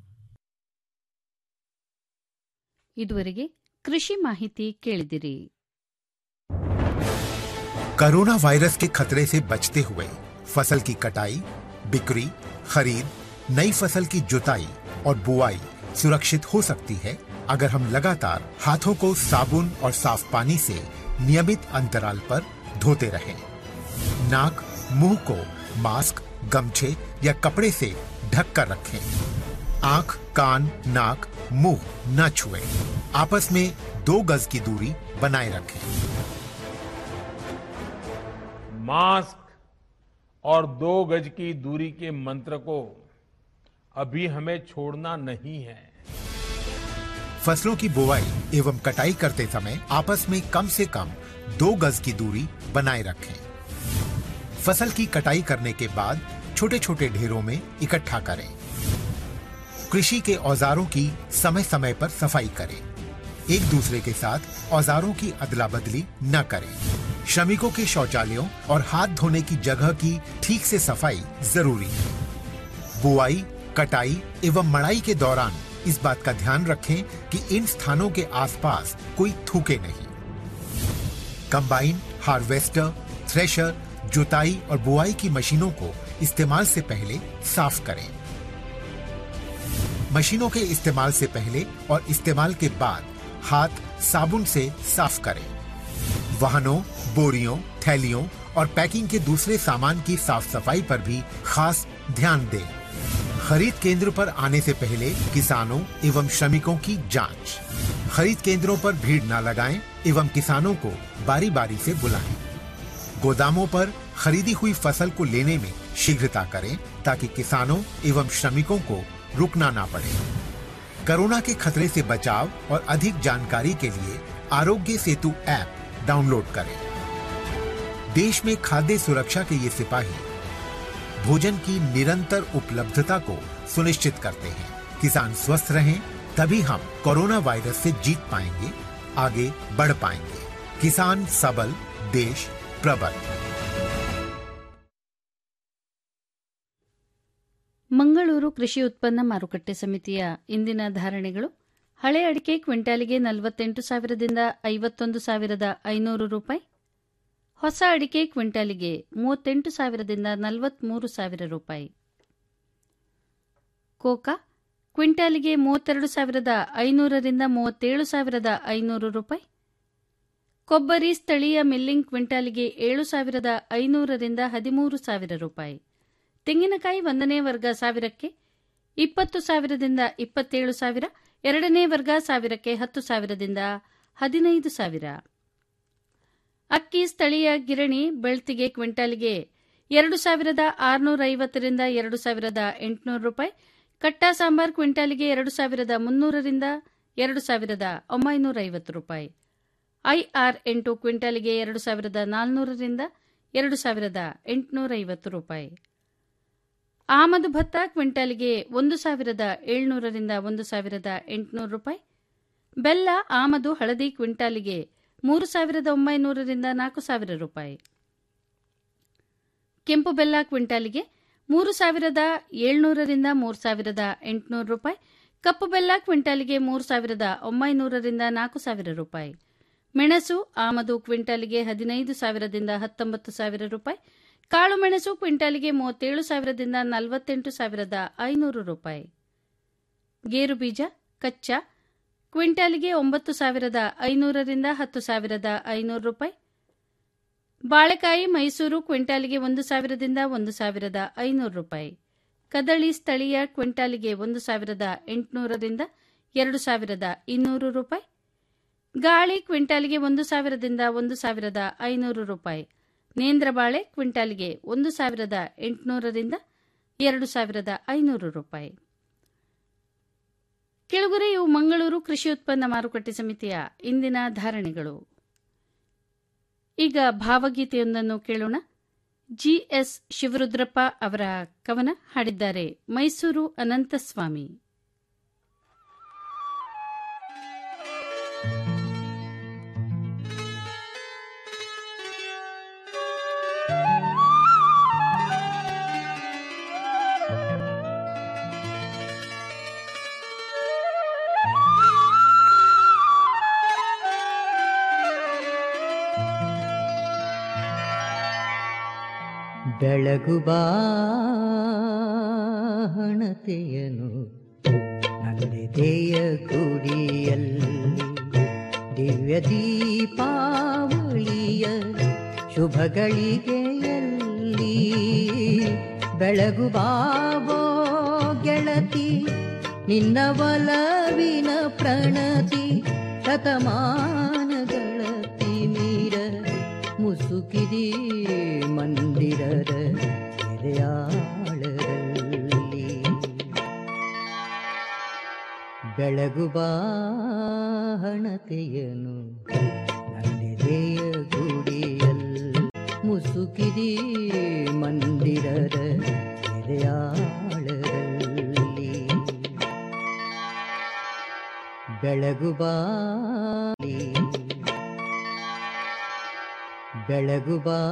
ಇದುವರೆಗೆ ಕೃಷಿ ಮಾಹಿತಿ ಕೇಳಿದಿರಿ कोरोना वायरस के खतरे से बचते हुए फसल की कटाई बिक्री खरीद नई फसल की जुताई और बुआई सुरक्षित हो सकती है अगर हम लगातार हाथों को साबुन और साफ पानी से नियमित अंतराल पर धोते रहें। नाक मुंह को मास्क गमछे या कपड़े से ढक कर रखें आंख कान नाक मुंह न छुएं। आपस में दो गज की दूरी बनाए रखें मास्क और दो गज की दूरी के मंत्र को अभी हमें छोड़ना नहीं है फसलों की बुवाई एवं कटाई करते समय आपस में कम से कम दो गज की दूरी बनाए रखें फसल की कटाई करने के बाद छोटे छोटे ढेरों में इकट्ठा करें कृषि के औजारों की समय समय पर सफाई करें एक दूसरे के साथ औजारों की अदला बदली न करें श्रमिकों के शौचालयों और हाथ धोने की जगह की ठीक से सफाई जरूरी है बुआई कटाई एवं मड़ाई के दौरान इस बात का ध्यान रखें कि इन स्थानों के आसपास कोई थूके नहीं कंबाइन हार्वेस्टर थ्रेशर जुताई और बुआई की मशीनों को इस्तेमाल से पहले साफ करें मशीनों के इस्तेमाल से पहले और इस्तेमाल के बाद हाथ साबुन से साफ करें वाहनों बोरियों थैलियों और पैकिंग के दूसरे सामान की साफ सफाई पर भी खास ध्यान दें खरीद केंद्र पर आने से पहले किसानों एवं श्रमिकों की जांच खरीद केंद्रों पर भीड़ न लगाएं एवं किसानों को बारी बारी से बुलाएं गोदामों पर खरीदी हुई फसल को लेने में शीघ्रता करें ताकि किसानों एवं श्रमिकों को रुकना ना पड़े कोरोना के खतरे से बचाव और अधिक जानकारी के लिए आरोग्य सेतु ऐप डाउनलोड करें देश में खाद्य सुरक्षा के ये सिपाही भोजन की निरंतर उपलब्धता को सुनिश्चित करते हैं किसान स्वस्थ रहें तभी हम कोरोना वायरस से जीत पाएंगे आगे बढ़ पाएंगे किसान सबल देश प्रबल ಮಂಗಳೂರು ಕೃಷಿ ಉತ್ಪನ್ನ ಮಾರುಕಟ್ಟೆ ಸಮಿತಿಯ ಇಂದಿನ ಧಾರಣೆಗಳು ಹಳೆ ಅಡಿಕೆ ಕ್ವಿಂಟಾಲಿಗೆ ನಲವತ್ತೆಂಟು ಸಾವಿರದಿಂದ ಐವತ್ತೊಂದು ಸಾವಿರದ ಐನೂರು ರೂಪಾಯಿ ಹೊಸ ಅಡಿಕೆ ಕ್ವಿಂಟಾಲಿಗೆ ಮೂವತ್ತೆಂಟು ಸಾವಿರದಿಂದ ನಲವತ್ಮೂರು ಸಾವಿರ ರೂಪಾಯಿ ಕೋಕಾ ಕ್ವಿಂಟಾಲಿಗೆ ಮೂವತ್ತೆರಡು ಸಾವಿರದ ಐನೂರರಿಂದ ಮೂವತ್ತೇಳು ಸಾವಿರದ ಐನೂರು ರೂಪಾಯಿ ಕೊಬ್ಬರಿ ಸ್ಥಳೀಯ ಮಿಲ್ಲಿಂಗ್ ಕ್ವಿಂಟಾಲಿಗೆ ಏಳು ಸಾವಿರದ ಐನೂರರಿಂದ ಹದಿಮೂರು ಸಾವಿರ ರೂಪಾಯಿ ತೆಂಗಿನಕಾಯಿ ಒಂದನೇ ವರ್ಗ ಸಾವಿರಕ್ಕೆ ಇಪ್ಪತ್ತು ಸಾವಿರದಿಂದ ಇಪ್ಪತ್ತೇಳು ಸಾವಿರ ಎರಡನೇ ವರ್ಗ ಸಾವಿರಕ್ಕೆ ಹತ್ತು ಸಾವಿರದಿಂದ ಹದಿನೈದು ಸಾವಿರ ಅಕ್ಕಿ ಸ್ಥಳೀಯ ಗಿರಣಿ ಬೆಳ್ತಿಗೆ ಕ್ವಿಂಟಾಲಿಗೆ ಎರಡು ಸಾವಿರದ ಆರುನೂರ ಐವತ್ತರಿಂದ ಎರಡು ಸಾವಿರದ ಎಂಟುನೂರು ರೂಪಾಯಿ ಕಟ್ಟಾ ಸಾಂಬಾರ್ ಕ್ವಿಂಟಾಲಿಗೆ ಎರಡು ಸಾವಿರದ ಮುನ್ನೂರರಿಂದ ಎರಡು ಸಾವಿರದ ಒಂಬೈನೂರ ಐವತ್ತು ರೂಪಾಯಿ ಐಆರ್ ಎಂಟು ಕ್ವಿಂಟಾಲಿಗೆ ಎರಡು ಸಾವಿರದ ನಾಲ್ನೂರರಿಂದ ಎರಡು ಸಾವಿರದ ಎಂಟುನೂರ ಐವತ್ತು ರೂಪಾಯಿ ಆಮದು ಭತ್ತ ಕ್ವಿಂಟಾಲಿಗೆ ಒಂದು ಸಾವಿರದ ಏಳ್ನೂರರಿಂದ ಒಂದು ಸಾವಿರದ ಎಂಟುನೂರು ರೂಪಾಯಿ ಬೆಲ್ಲ ಆಮದು ಹಳದಿ ಕ್ವಿಂಟಾಲಿಗೆ ಮೂರು ಸಾವಿರದ ಒಂಬೈನೂರರಿಂದ ನಾಲ್ಕು ಸಾವಿರ ರೂಪಾಯಿ ಕೆಂಪು ಬೆಲ್ಲ ಕ್ವಿಂಟಾಲಿಗೆ ಮೂರು ಸಾವಿರದ ಏಳ್ನೂರರಿಂದ ಮೂರು ಸಾವಿರದ ಎಂಟುನೂರು ರೂಪಾಯಿ ಕಪ್ಪು ಬೆಲ್ಲ ಕ್ವಿಂಟಾಲಿಗೆ ಮೂರು ಸಾವಿರದ ಒಂಬೈನೂರರಿಂದ ನಾಲ್ಕು ಸಾವಿರ ರೂಪಾಯಿ ಮೆಣಸು ಆಮದು ಕ್ವಿಂಟಾಲಿಗೆ ಹದಿನೈದು ಸಾವಿರದಿಂದ ಹತ್ತೊಂಬತ್ತು ಸಾವಿರ ರೂಪಾಯಿ ಕಾಳು ಮೆಣಸು ಕ್ವಿಂಟಾಲಿಗೆ ಮೂವತ್ತೇಳು ಸಾವಿರದಿಂದ ನಲವತ್ತೆಂಟು ಸಾವಿರದ ಐನೂರು ರೂಪಾಯಿ ಗೇರು ಬೀಜ ಕಚ್ಚಾ ಕ್ವಿಂಟಾಲಿಗೆ ಒಂಬತ್ತು ಸಾವಿರದ ಐನೂರರಿಂದ ಹತ್ತು ಸಾವಿರದ ಐನೂರು ರೂಪಾಯಿ ಬಾಳೆಕಾಯಿ ಮೈಸೂರು ಕ್ವಿಂಟಾಲಿಗೆ ಒಂದು ಸಾವಿರದಿಂದ ಒಂದು ಸಾವಿರದ ಐನೂರು ರೂಪಾಯಿ ಕದಳಿ ಸ್ಥಳೀಯ ಕ್ವಿಂಟಾಲಿಗೆ ಒಂದು ಸಾವಿರದ ಎಂಟುನೂರರಿಂದ ಎರಡು ಸಾವಿರದ ಇನ್ನೂರು ರೂಪಾಯಿ ಗಾಳಿ ಕ್ವಿಂಟಾಲಿಗೆ ಒಂದು ಸಾವಿರದಿಂದ ಒಂದು ಸಾವಿರದ ಐನೂರು ರೂಪಾಯಿ ನೇಂದ್ರ ಬಾಳೆ ಕ್ವಿಂಟಾಲಿಗೆ ಒಂದು ಸಾವಿರದ ಎಂಟುನೂರರಿಂದ ಎರಡು ಸಾವಿರದ ಐನೂರು ರೂಪಾಯಿ ಕೆಳಗುರೆ ಇವು ಮಂಗಳೂರು ಕೃಷಿ ಉತ್ಪನ್ನ ಮಾರುಕಟ್ಟೆ ಸಮಿತಿಯ ಇಂದಿನ ಧಾರಣೆಗಳು ಈಗ ಭಾವಗೀತೆಯೊಂದನ್ನು ಕೇಳೋಣ ಜಿಎಸ್ ಶಿವರುದ್ರಪ್ಪ ಅವರ ಕವನ ಹಾಡಿದ್ದಾರೆ ಮೈಸೂರು ಅನಂತಸ್ವಾಮಿ ಬೆಳಗು ಬಾಹಣತೆಯನು ನನ್ನೆದೆಯ ಗುಡಿಯಲ್ಲಿ ದಿವ್ಯ ದೀಪಾವಳಿಯ ಶುಭಗಳಿಗೆಯಲ್ಲಿ ಬೆಳಗು ಬಾವೋ ಗೆಳತಿ ನಿನ್ನ ಒಲವಿನ ಪ್ರಣತಿ ಶತಮಾನಗಳ ತಿಮಿರ ಮುಸುಕಿದಿ ಮಂದಿರದ ಎದೆಯಾಳದಲ್ಲಿ ಬೆಳಗು ಬಾಹಣತೆಯನು ನನ್ನೆದೆಯ ಗುಡಿಯಲ್ಲಿ ಮುಸುಕಿದಿ ಮಂದಿರದ ಎದೆಯಾಳದಲ್ಲಿ ಬೆಳಗು ಬಾಲಿ ಬೆಳಗು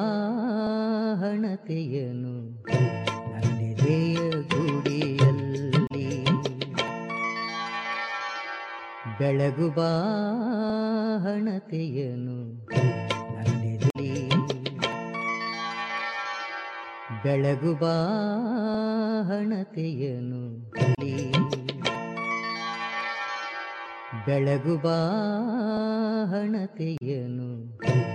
ಬಾಹಣತೆಯನು ನನ್ನೆದೆಯ ಗುಡಿಯಲ್ಲಿ ಬೆಳಗು ಬಾಹಣತೆಯನು ನನ್ನೆದೆಯಲ್ಲಿ ಬೆಳಗು ಬಾಹಣತೆಯನು ಬೆಳಗು ಬಾಹಣತೆಯನು